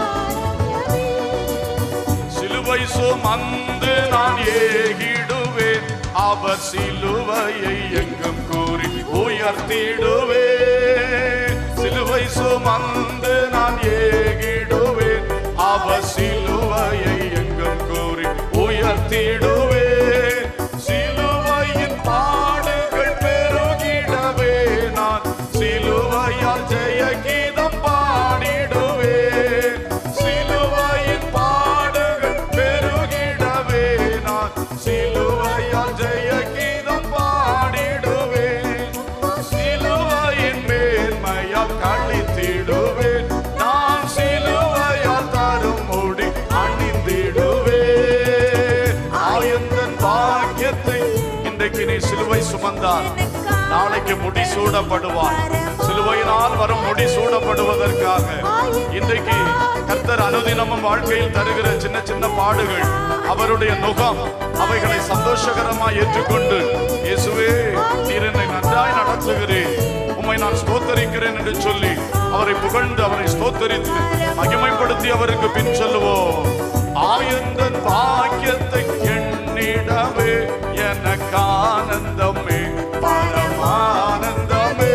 சிலுவை சுமந்து நான் ஏகிடுவேன் அவர் சிலுவையை எங்கும் கூறி உயர்த்திடுவேன் சிலுவை சுமந்து நான் ஏகிடுவேன் அவர் சிலுவையை எங்கும் கூறி உயர்த்திடுவேன் சிலுவையின் பாடுகள் பெருகிடவே நான் சிலுவையால் ஜெய கீதம் பாடிடுவேன் சிலுவையின் பாடுகள் பெருகிடவே நான் சிலுவையால் ஜெய கீதம் பாடிடுவேன் சிலுவையின் மேன்மையால் கழித்திடுவேன் நான் சிலுவையால் தரும் முடி அணிந்திடுவேன் ஆயந்தன் பாக்கியத்தை இன்றைக்கு நீ சிலுவை சுமந்தால் நாளைக்கு முடி சூடப்படுவார் சிலுவையினால் வரும் முடி சூடப்படுவதற்காக இன்றைக்கு கர்த்தர் அனுதினமும் வாழ்க்கையில் தருகிற சின்ன சின்ன பாடுகள் அவருடைய நுகம் அவைகளை சந்தோஷகரமாய் ஏற்றுக்கொண்டு இயேசுவே நீர் என்னை நன்றாய் நடத்துகிறேன் உம்மை நான் ஸ்தோத்தரிக்கிறேன் என்று சொல்லி அவரை புகழ்ந்து அவரை ஸ்தோத்தரித்து மகிமைப்படுத்தி அவருக்கு பின் சொல்லுவோம் ஆயந்தன் பாக்கியத்தை எண்ணிடவே எனக்கு ஆனந்தமே பரமானந்தமே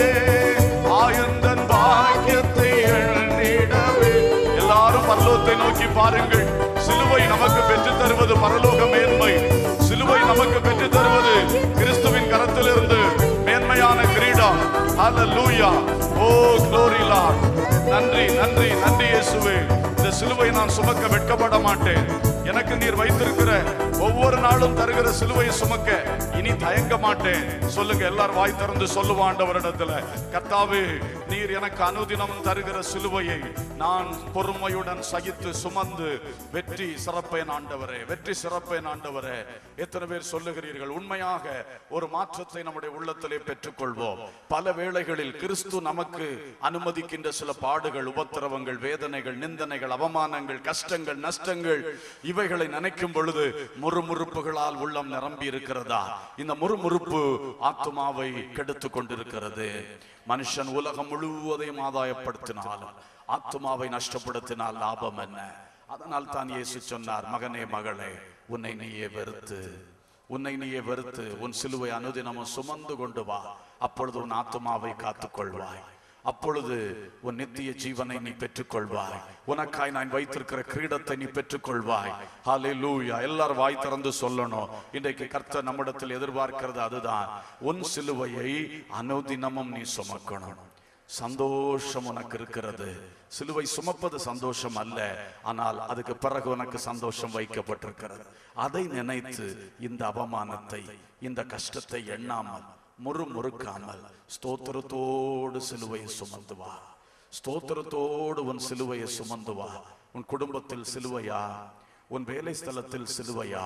ஆயந்தன் பாக்கியத்தை எண்ணிடவே எல்லாரும் பரலோகத்தை நோக்கி பாருங்கள் சிலுவை நமக்கு பெற்றுத் தருவது பரலோக மேன்மை சிலுவை நமக்கு பெற்றுத் தருவது கிறிஸ்துவின் கரத்திலிருந்து மேன்மையான கிரீடம் ஹalleluya ஓ glory lord நன்றி நன்றி நன்றி இயேசுவே இந்த சிலுவை நான் சுமக்க வெட்கப்பட மாட்டேன் எனக்கு நீர் வைத்திருக்கிற ஒவ்வொரு நாளும் தருகிற சிலுவையை சுமக்க இனி தயங்க மாட்டேன் சொல்லுங்க எல்லாரும் வாய் திறந்து சொல்லுவாண்டவரிடத்துல கர்த்தாவே நீர் எனக்கு அனுதினம் தருகிற சிலுவையை நான் பொறுமையுடன் சகித்து சுமந்து வெற்றி சிறப்பேன் ஆண்டவரே வெற்றி சிறப்பேன் ஆண்டவரே எத்தனை பேர் சொல்லுகிறீர்கள் உண்மையாக ஒரு மாற்றத்தை நம்முடைய உள்ளத்திலே பெற்றுக்கொள்வோம் பல வேளைகளில் கிறிஸ்து நமக்கு அனுமதிக்கின்ற சில பாடுகள் உபத்திரவங்கள் வேதனைகள் நிந்தனைகள் அவமானங்கள் கஷ்டங்கள் நஷ்டங்கள் இவைகளை நினைக்கும் பொழுது முறுமுறுப்புகளால் உள்ளம் நிரம்பி இருக்கிறதா இந்த முறுமுறுப்பு ஆத்மாவை கெடுத்து கொண்டிருக்கிறது மனுஷன் உலகம் முழுவதையும் ஆதாயப்படுத்தினாலும் ஆத்மாவை நஷ்டப்படுத்தினால் லாபம் என்ன அதனால் தான் இயேசு சொன்னார் மகனே மகளே உன்னை நீயே வெறுத்து உன்னை நீயே வெறுத்து உன் சிலுவை அனுதினமும் சுமந்து கொண்டு வா அப்பொழுது உன் ஆத்மாவை காத்துக்கொள்வாய் அப்பொழுது உன் நித்திய ஜீவனை நீ பெற்றுக்கொள்வாய் உனக்காய் நான் வைத்திருக்கிற கிரீடத்தை நீ பெற்றுக்கொள்வாய் ஹalleluya எல்லாரும் வாய் திறந்து சொல்லணும் இன்றைக்கு கர்த்தர் நம்மிடத்தில் எதிர்பார்க்கிறது அதுதான் உன் சிலுவையை அனுதினமும் நீ சுமக்கணும் சந்தோஷம் உனக்கு இருக்கிறது சிலுவை சுமப்பது சந்தோஷம் அல்ல ஆனால் அதுக்கு பிறகு உனக்கு சந்தோஷம் வைக்கப்பட்டிருக்கிறது அதை நினைத்து இந்த அவமானத்தை இந்த கஷ்டத்தை எண்ணாமல் முறுமுறுக்காமல் ஸ்தோத்திரத்தோடு சிலுவையை சுமந்து வா ஸ்தோத்திரத்தோடு உன் சிலுவையை சுமந்து வா உன் குடும்பத்தில் சிலுவையா உன் வேலை ஸ்தலத்தில் சிலுவையா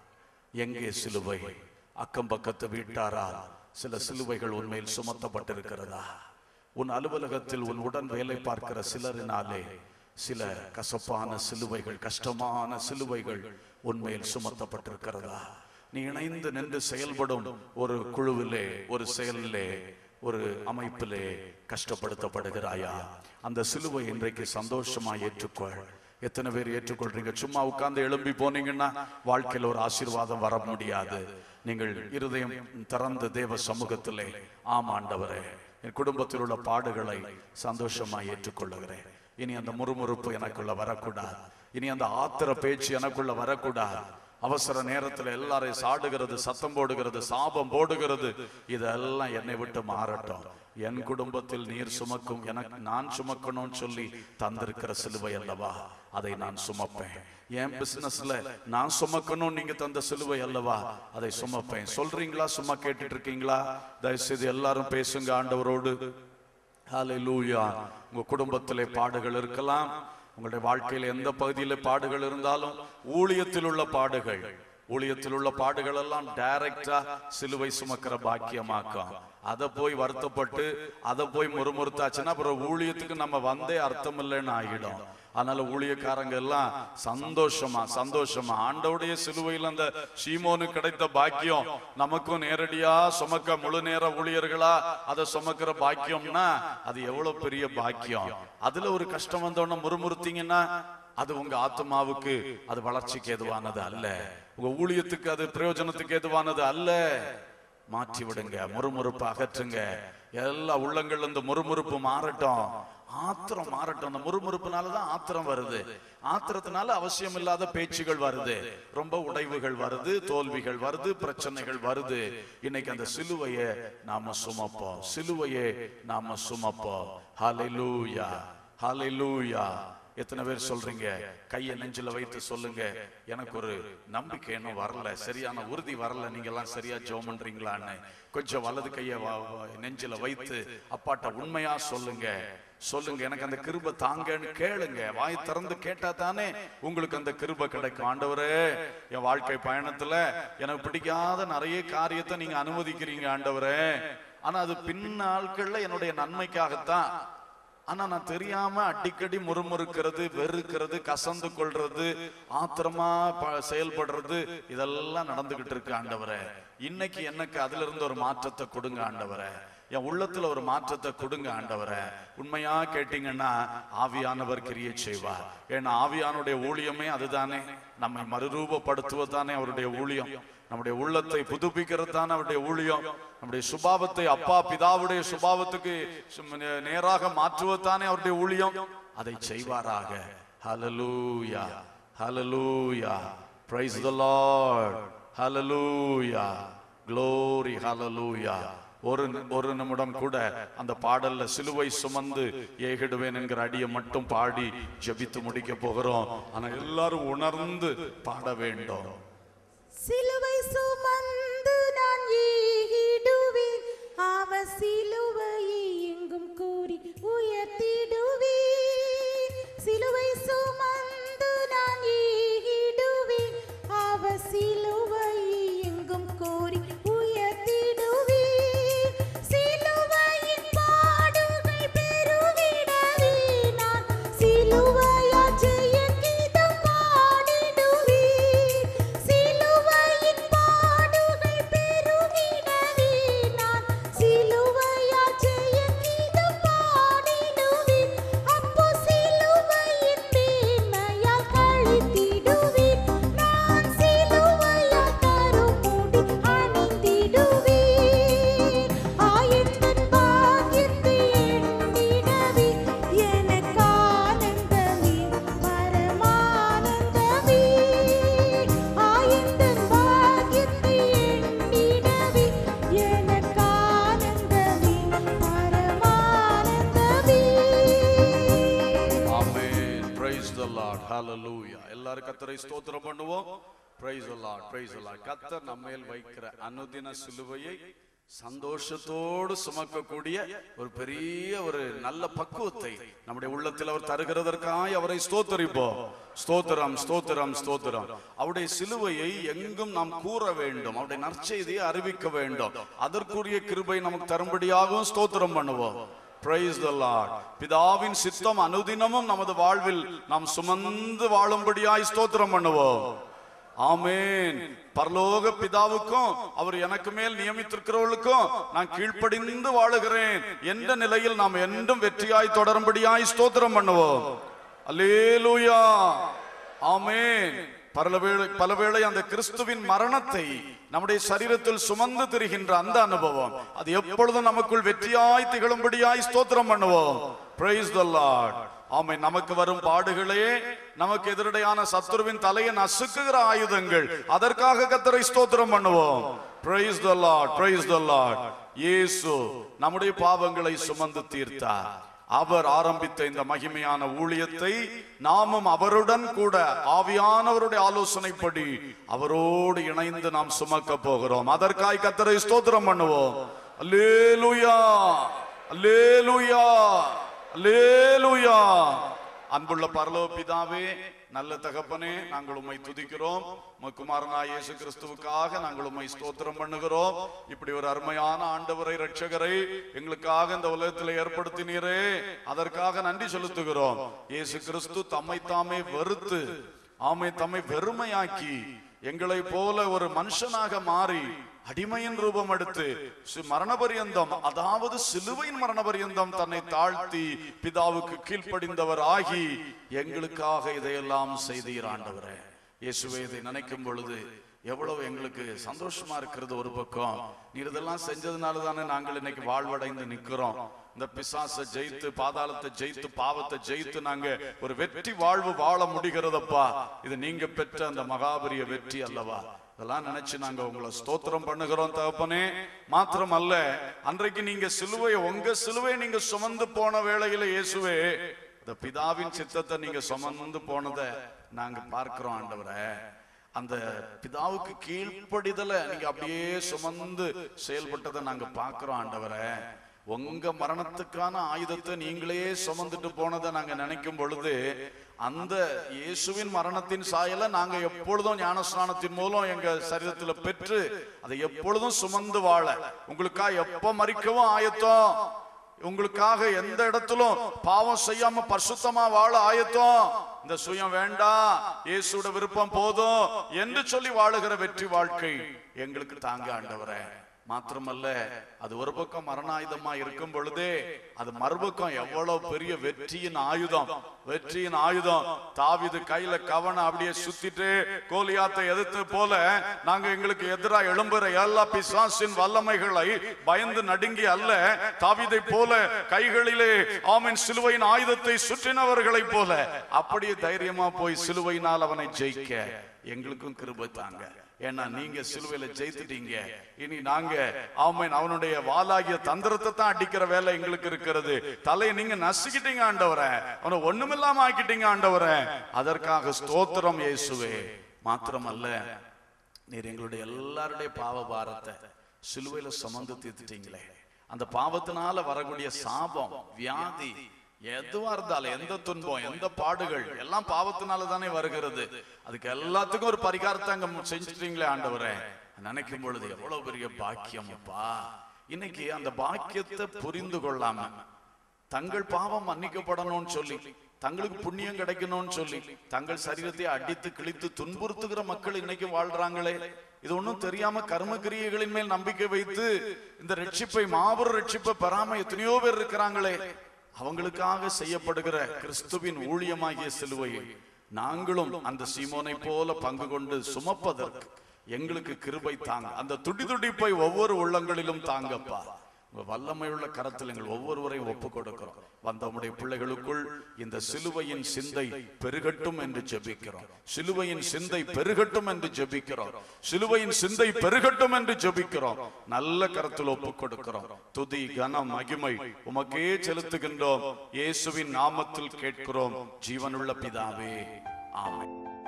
எங்கே சிலுவை அக்கம் பக்கத்து வீட்டாரால் சில சிலுவைகள் உன்மேல் சுமத்தப்பட்டிருக்கிறதா உன் அலுவலகத்தில் உன் உடன் வேலை பார்க்கிற சிலரினாலே சில கசப்பான சிலுவைகள் கஷ்டமான சிலுவைகள் உன்மேல் சுமத்தப்பட்டிருக்கிறதா நீ இணைந்து நின்று செயல்படும் ஒரு குழுவிலே ஒரு செயலிலே ஒரு அமைப்பிலே கஷ்டப்படுத்தப்படுகிறாயா அந்த சிலுவை இன்றைக்கு சந்தோஷமா ஏற்றுக்கொள் எத்தனை பேர் ஏற்றுக்கொள்றீங்க சும்மா உட்கார்ந்து எழும்பி போனீங்கன்னா வாழ்க்கையில் ஒரு ஆசீர்வாதம் வர முடியாது நீங்கள் இருதயம் திறந்த தேவ சமூகத்திலே ஆம் ஆண்டவரே என் குடும்பத்தில் உள்ள பாடுகளை சந்தோஷமா ஏற்றுக்கொள்ளுகிறேன் இனி அந்த முறுமுறுப்பு எனக்குள்ள வரக்கூடாது இனி அந்த ஆத்திர பேச்சு எனக்குள்ள வரக்கூடாது அவசர நேரத்துல எல்லாரையும் சாடுகிறது சத்தம் போடுகிறது சாபம் போடுகிறது இதெல்லாம் என்னை விட்டு மாறட்டும் என் குடும்பத்தில் நீர் சுமக்கும் எனக்கு நான் சுமக்கணும்னு சொல்லி தந்திருக்கிற சிலுவை அல்லவா அதை நான் சுமப்பேன் என் பிசினஸ்ல நான் சுமக்கணும் நீங்க தந்த சிலுவை அல்லவா அதை சுமப்பேன் சொல்றீங்களா சும்மா கேட்டுட்டு இருக்கீங்களா தயவுசெய்து எல்லாரும் பேசுங்க ஆண்டவரோடு ஹalleluya உங்க குடும்பத்திலே பாடுகள் இருக்கலாம் உங்களுடைய வாழ்க்கையில எந்த பகுதியில பாடுகள் இருந்தாலும் ஊழியத்தில் உள்ள பாடுகள் ஊழியத்தில் உள்ள பாடுகள் எல்லாம் டைரக்டா சிலுவை சுமக்கிற பாக்கியமாக்கும் அதை போய் வருத்தப்பட்டு அதை போய் முறுமுறுத்தாச்சுன்னா அப்புறம் ஊழியத்துக்கு நம்ம வந்தே அர்த்தம் இல்லைன்னு ஆகிடும் அதனால ஊழியக்காரங்க எல்லாம் சந்தோஷமா சந்தோஷமா ஆண்டவுடைய சிலுவையில் அந்த சீமோனு கிடைத்த பாக்கியம் நமக்கும் நேரடியா சுமக்க முழு நேர ஊழியர்களா அதை சுமக்கிற பாக்கியம்னா அது எவ்வளவு பெரிய பாக்கியம் அதுல ஒரு கஷ்டம் வந்தோடனே முறுமுறுத்தீங்கன்னா அது உங்க ஆத்மாவுக்கு அது வளர்ச்சிக்கு ஏதுவானது அல்ல உங்க ஊழியத்துக்கு அது பிரயோஜனத்துக்கு ஏதுவானது அல்ல மாற்றி விடுங்க முறுமுறுப்பு அகற்றுங்க எல்லா உள்ளங்கள்ல இந்த முறுமுறுப்பு மாறட்டும் ஆத்திரம் மாறட்டும் அந்த முறுமுறுப்புனாலதான் ஆத்திரம் வருது ஆத்திரத்தினால அவசியம் இல்லாத பேச்சுகள் வருது ரொம்ப உடைவுகள் வருது தோல்விகள் வருது பிரச்சனைகள் வருது இன்னைக்கு அந்த சிலுவையை நாம சுமப்போம் சிலுவையை நாம சுமப்போம் ஹalleluya ஹalleluya எத்தனை பேர் சொல்றீங்க கையை நெஞ்சில வைத்து சொல்லுங்க எனக்கு ஒரு நம்பிக்கை இன்னும் வரல சரியான உறுதி வரல நீங்க எல்லாம் சரியா ஜெபம் பண்றீங்களான்னு கொஞ்சம் வலது கையை வ- வ- நெஞ்சில வைத்து அப்பாட்ட உண்மையா சொல்லுங்க சொல்லுங்க எனக்கு அந்த கிருபை தாங்கன்னு கேளுங்க வாய் திறந்து கேட்டா தானே உங்களுக்கு அந்த கிருபை கிடைக்கும் ஆண்டவரே என் வாழ்க்கை பயணத்துல எனக்கு பிடிக்காத நிறைய காரியத்தை நீங்க அனுமதிக்கிறீங்க ஆண்டவரே ஆனா அது பின் நாட்கள்ல என்னுடைய நன்மைக்காகத்தான் ஆனா நான் தெரியாம அடிக்கடி முறுமுறுக்கிறது வெறுக்கிறது கசந்து கொள்றது ஆத்திரமா ப- செயல்படுறது இதெல்லாம் நடந்துகிட்டு இருக்கு ஆண்டவரே இன்னைக்கு எனக்கு அதுல இருந்து ஒரு மாற்றத்தை கொடுங்க ஆண்டவரே என் உள்ளத்துல ஒரு மாற்றத்தை கொடுங்க ஆண்டவரே உண்மையா கேட்டீங்கன்னா ஆவியானவர் கிரியை செய்வார் ஏன்னா ஆவியானுடைய ஊழியமே அதுதானே நம்மை மறுரூபப்படுத்துவது தானே அவருடைய ஊழியம் நம்முடைய உள்ளத்தை புதுப்பிக்கிறது தானே அவருடைய ஊழியம் நம்முடைய சுபாவத்தை அப்பா பிதாவுடைய சுபாவத்துக்கு சும் நே- நேராக மாற்றுவது தானே அவருடைய ஊழியம் அதை செய்வாராக ஹalleluya ஹalleluya praise the lord hallelujah glory hallelujah ஒரு ஒரு நிமிடம் கூட அந்த பாடல்ல சிலுவை சுமந்து ஏகிடுவேன் என்கிற அடியை மட்டும் பாடி ஜெபித்து முடிக்க போகிறோம் ஆனா எல்லாரும் உணர்ந்து பாட வேண்டும் சிலுவை சுமந்து நான் ஏகிடுவேன் அவ சிலுவையை எங்கும் கூறி உயர்த்திடுவேன் சிலுவை சுமந்து நான் ஏகிடுவேன் அவ சிலுவையை எங்கும் கூறி உயர்த்திடுவேன் சிலுவையின் பாடுகள் பெருகிடவே நான் சிலுவையா ஜெயங்கீதம் பாடிடுவேன் சிலுவையின் பாடுகள் பெருகிடவே நான் சிலுவையா ஜெயங்கீதம் பாடிடுவேன் அப்போ சிலுவையின் மேன்மையால் கழித்திடுவேன் நான் சிலுவையா கருமுடி அணிந்திடுவேன் ஆயத்தன் பாக்கியத்தை எண்ணிடவே எனக்கு ஆனந்தமே பரமானந்தமே ஆயத்தன் பாக்கியத்தை எண்ணிடவே எனக்கு ஆனந்தமே பரமானந்தமே ஆமென் praise the lord hallelujah எல்லாரும் கர்த்தரை ஸ்தோத்திரம் பண்ணுவோம் praise the lord praise the lord கர்த்தர் நம்மேல் வைக்கிற அனுதின சிலுவையை சந்தோஷத்தோடு சுமக்கக்கூடிய ஒரு பெரிய ஒரு நல்ல பக்குவத்தை நம்முடைய உள்ளத்தில் அவர் தருகிறதற்காய் அவரை ஸ்தோத்தரிப்போம் ஸ்தோத்திரம் ஸ்தோத்திரம் ஸ்தோத்திரம் அவருடைய சிலுவையை எங்கும் நாம் கூற வேண்டும் அவருடைய நற்செய்தியை அறிவிக்க வேண்டும் அதற்குரிய கிருபை நமக்கு தரும்படியாகவும் ஸ்தோத்திரம் பண்ணுவோம் Praise the Lord. பிதாவின் சித்தம் அனுதினமும் நமது வாழ்வில் நாம் சுமந்து வாழும்படியாய் ஸ்தோத்திரம் பண்ணுவோம் ஆமென் பரலோக பிதாவுக்கும் அவர் எனக்கு மேல் நியமித்திருக்கிறவர்களுக்கும் நான் கீழ்ப்படிந்து வாழுகிறேன் என்ற நிலையில் நாம் என்றும் வெற்றியாய் தொடரும்படியாய் ஸ்தோத்திரம் பண்ணுவோம் அல்லேலூயா ஆமென் பலவேளை பலவேளை அந்த கிறிஸ்துவின் மரணத்தை நம்முடைய சரீரத்தில் சுமந்து திரிகின்ற அந்த அனுபவம் அது எப்பொழுதும் நமக்குள் வெற்றியாய் திகழும்படியாய் ஸ்தோத்திரம் பண்ணுவோம் பிரைஸ் த லார்ட் ஆமை நமக்கு வரும் பாடுகளே நமக்கு எதிரடையான சத்துருவின் தலையை நசுக்குகிற ஆயுதங்கள் அதற்காக கத்தரை ஸ்தோத்திரம் பண்ணுவோம் praise the Lord praise the Lord இயேசு நம்முடைய பாவங்களை சுமந்து தீர்த்தார் அவர் ஆரம்பித்த இந்த மகிமையான ஊழியத்தை நாமும் அவருடன் கூட ஆவியானவருடைய ஆலோசனைப்படி அவரோடு இணைந்து நாம் சுமக்க போகிறோம் அதற்காய் கத்தரை ஸ்தோத்திரம் பண்ணுவோம் அல்லேலூயா அல்லேலூயா அல்லேலூயா அன்புள்ள பரலோ பிதாவே நல்ல தகப்பனே நாங்கள் உம்மை துதிக்கிறோம் உமது குமாரனாய் இயேசு கிறிஸ்துவுக்காக நாங்கள் உம்மை ஸ்தோத்திரம் பண்ணுகிறோம் இப்படி ஒரு அருமையான ஆண்டவரை ரட்சகரை எங்களுக்காக இந்த உலகத்தில் ஏற்படுத்தினீரே அதற்காக நன்றி செலுத்துகிறோம் இயேசு கிறிஸ்து தம்மை தாமே வெறுத்து ஆமை தம்மை வெறுமையாக்கி எங்களை போல ஒரு மனுஷனாக மாறி அடிமையின் ரூபம் எடுத்து சு- மரணபரியந்தம் அதாவது சிலுவையின் மரணபரியந்தம் தன்னை தாழ்த்தி பிதாவுக்கு கீழ்ப்படிந்தவர் ஆகி எங்களுக்காக இதையெல்லாம் செய்தீர் ஆண்டவரே இயேசுவே இதை நினைக்கும் பொழுது எவ்வளவு எங்களுக்கு சந்தோஷமா இருக்கிறது ஒரு பக்கம் நீர் இதெல்லாம் செஞ்சதுனால தானே நாங்கள் இன்னைக்கு வாழ்வடைந்து நிக்கிறோம் இந்த பிசாசை ஜெயித்து பாதாளத்தை ஜெயித்து பாவத்தை ஜெயித்து நாங்க ஒரு வெற்றி வாழ்வு வாழ முடிகிறதப்பா இது நீங்க பெற்ற அந்த மகாபரிய வெற்றி அல்லவா இதெல்லாம் நினைச்சு நாங்க உங்களை ஸ்தோத்திரம் பண்ணுகிறோம் தகப்பனே மாத்திரம் அல்ல அன்றைக்கு நீங்க சிலுவையை உங்க சிலுவையை நீங்க சுமந்து போன வேளையில இயேசுவே இந்த பிதாவின் சித்தத்தை நீங்க சுமந்து போனதை நாங்க பார்க்கிறோம் ஆண்டவரே அந்த பிதாவுக்கு கீழ்ப்படிதல நீங்க அப்படியே சுமந்து செயல்பட்டதை நாங்க பார்க்கிறோம் ஆண்டவரே உங்க மரணத்துக்கான ஆயுதத்தை நீங்களே சுமந்துட்டு போனதை நாங்க நினைக்கும் பொழுது அந்த இயேசுவின் மரணத்தின் சாயலை நாங்க எப்பொழுதும் ஞானஸ்நானத்தின் மூலம் எங்க சரீரத்துல பெற்று அதை எப்பொழுதும் சுமந்து வாழ உங்களுக்கா எப்ப மறிக்கவும் ஆயத்தம் உங்களுக்காக எந்த இடத்திலும் பாவம் செய்யாம பரிசுத்தமா வாழ ஆயத்தம் இந்த சுயம் வேண்டாம் இயேசுட விருப்பம் போதும் என்று சொல்லி வாழுகிற வெற்றி வாழ்க்கை எங்களுக்கு தாங்க ஆண்டவரே மாத்திரமல்ல அது ஒரு பக்கம் மரணாயுதமா இருக்கும் பொழுதே அது மறுபக்கம் எவ்வளவு பெரிய வெற்றியின் ஆயுதம் வெற்றியின் ஆயுதம் தாவிது கையில கவனம் அப்படியே சுத்திட்டு கோலியாத்தை எதிர்த்து போல நாங்க எங்களுக்கு எதிராக எழும்புற எல்லா பிசாசின் வல்லமைகளை பயந்து நடுங்கி அல்ல தாவிதை போல கைகளிலே ஆமென் சிலுவையின் ஆயுதத்தை சுற்றினவர்களைப் போல அப்படியே தைரியமா போய் சிலுவையினால் அவனை ஜெயிக்க எங்களுக்கும் கிருபை தாங்க ஏன்னா நீங்க சிலுவையில ஜெயித்துட்டீங்க இனி நாங்க ஆமென் அவனுடைய வாலாகிய தந்திரத்தை தான் அடிக்கிற வேலை எங்களுக்கு இருக்கிறது தலையை நீங்க நசுக்கிட்டீங்க ஆண்டவரே அவனை ஒண்ணுமில்லாம ஆக்கிட்டீங்க ஆண்டவரே அதற்காக ஸ்தோத்திரம் இயேசுவே மாத்திரமல்ல நீர் எங்களுடைய எல்லாருடைய பாவ பாரத்தை சிலுவையில சுமந்து தீர்த்துட்டீங்களே அந்த பாவத்தினால வரக்கூடிய சாபம் வியாதி எதுவா இருந்தாலும் எந்த துன்பம் எந்த பாடுகள் எல்லாம் பாவத்தினால தானே வருகிறது அதுக்கு எல்லாத்துக்கும் ஒரு பரிகாரத்தை அங்க செஞ்சுட்டீங்களே ஆண்டவரே நினைக்கும் பொழுது எவ்வளவு பெரிய பாக்கியம் அப்பா இன்னைக்கு அந்த பாக்கியத்தை புரிந்து கொள்ளாம தங்கள் பாவம் மன்னிக்கப்படணும்னு சொல்லி தங்களுக்கு புண்ணியம் கிடைக்கணும்னு சொல்லி தங்கள் சரீரத்தை அடித்து கிழித்து துன்புறுத்துகிற மக்கள் இன்னைக்கு வாழ்றாங்களே இது ஒண்ணும் தெரியாம கர்ம கிரியைகளின் மேல் நம்பிக்கை வைத்து இந்த ரட்சிப்பை மாபெரும் ரட்சிப்பை பெறாம எத்தனையோ பேர் இருக்கிறாங்களே அவங்களுக்காக செய்யப்படுகிற கிறிஸ்துவின் ஊழியமாகிய சிலுவையை நாங்களும் அந்த சீமோனை போல பங்கு கொண்டு சுமப்பதற்கு எங்களுக்கு கிருபை தாங்க அந்த துடி துடிப்பை ஒவ்வொரு உள்ளங்களிலும் தாங்கப்பா உங்க வல்லமையுள்ள கரத்தில் எங்கள் ஒவ்வொருவரையும் ஒப்பு கொடுக்கிறோம் வந்த உம்முடைய பிள்ளைகளுக்குள் இந்த சிலுவையின் சிந்தை பெருகட்டும் என்று ஜெபிக்கிறோம் சிலுவையின் சிந்தை பெருகட்டும் என்று ஜெபிக்கிறோம் சிலுவையின் சிந்தை பெருகட்டும் என்று ஜெபிக்கிறோம் நல்ல கரத்தில் ஒப்பு கொடுக்கிறோம் துதி கனம் மகிமை உமக்கே செலுத்துகின்றோம் இயேசுவின் நாமத்தில் கேட்கிறோம் ஜீவனுள்ள பிதாவே ஆமென்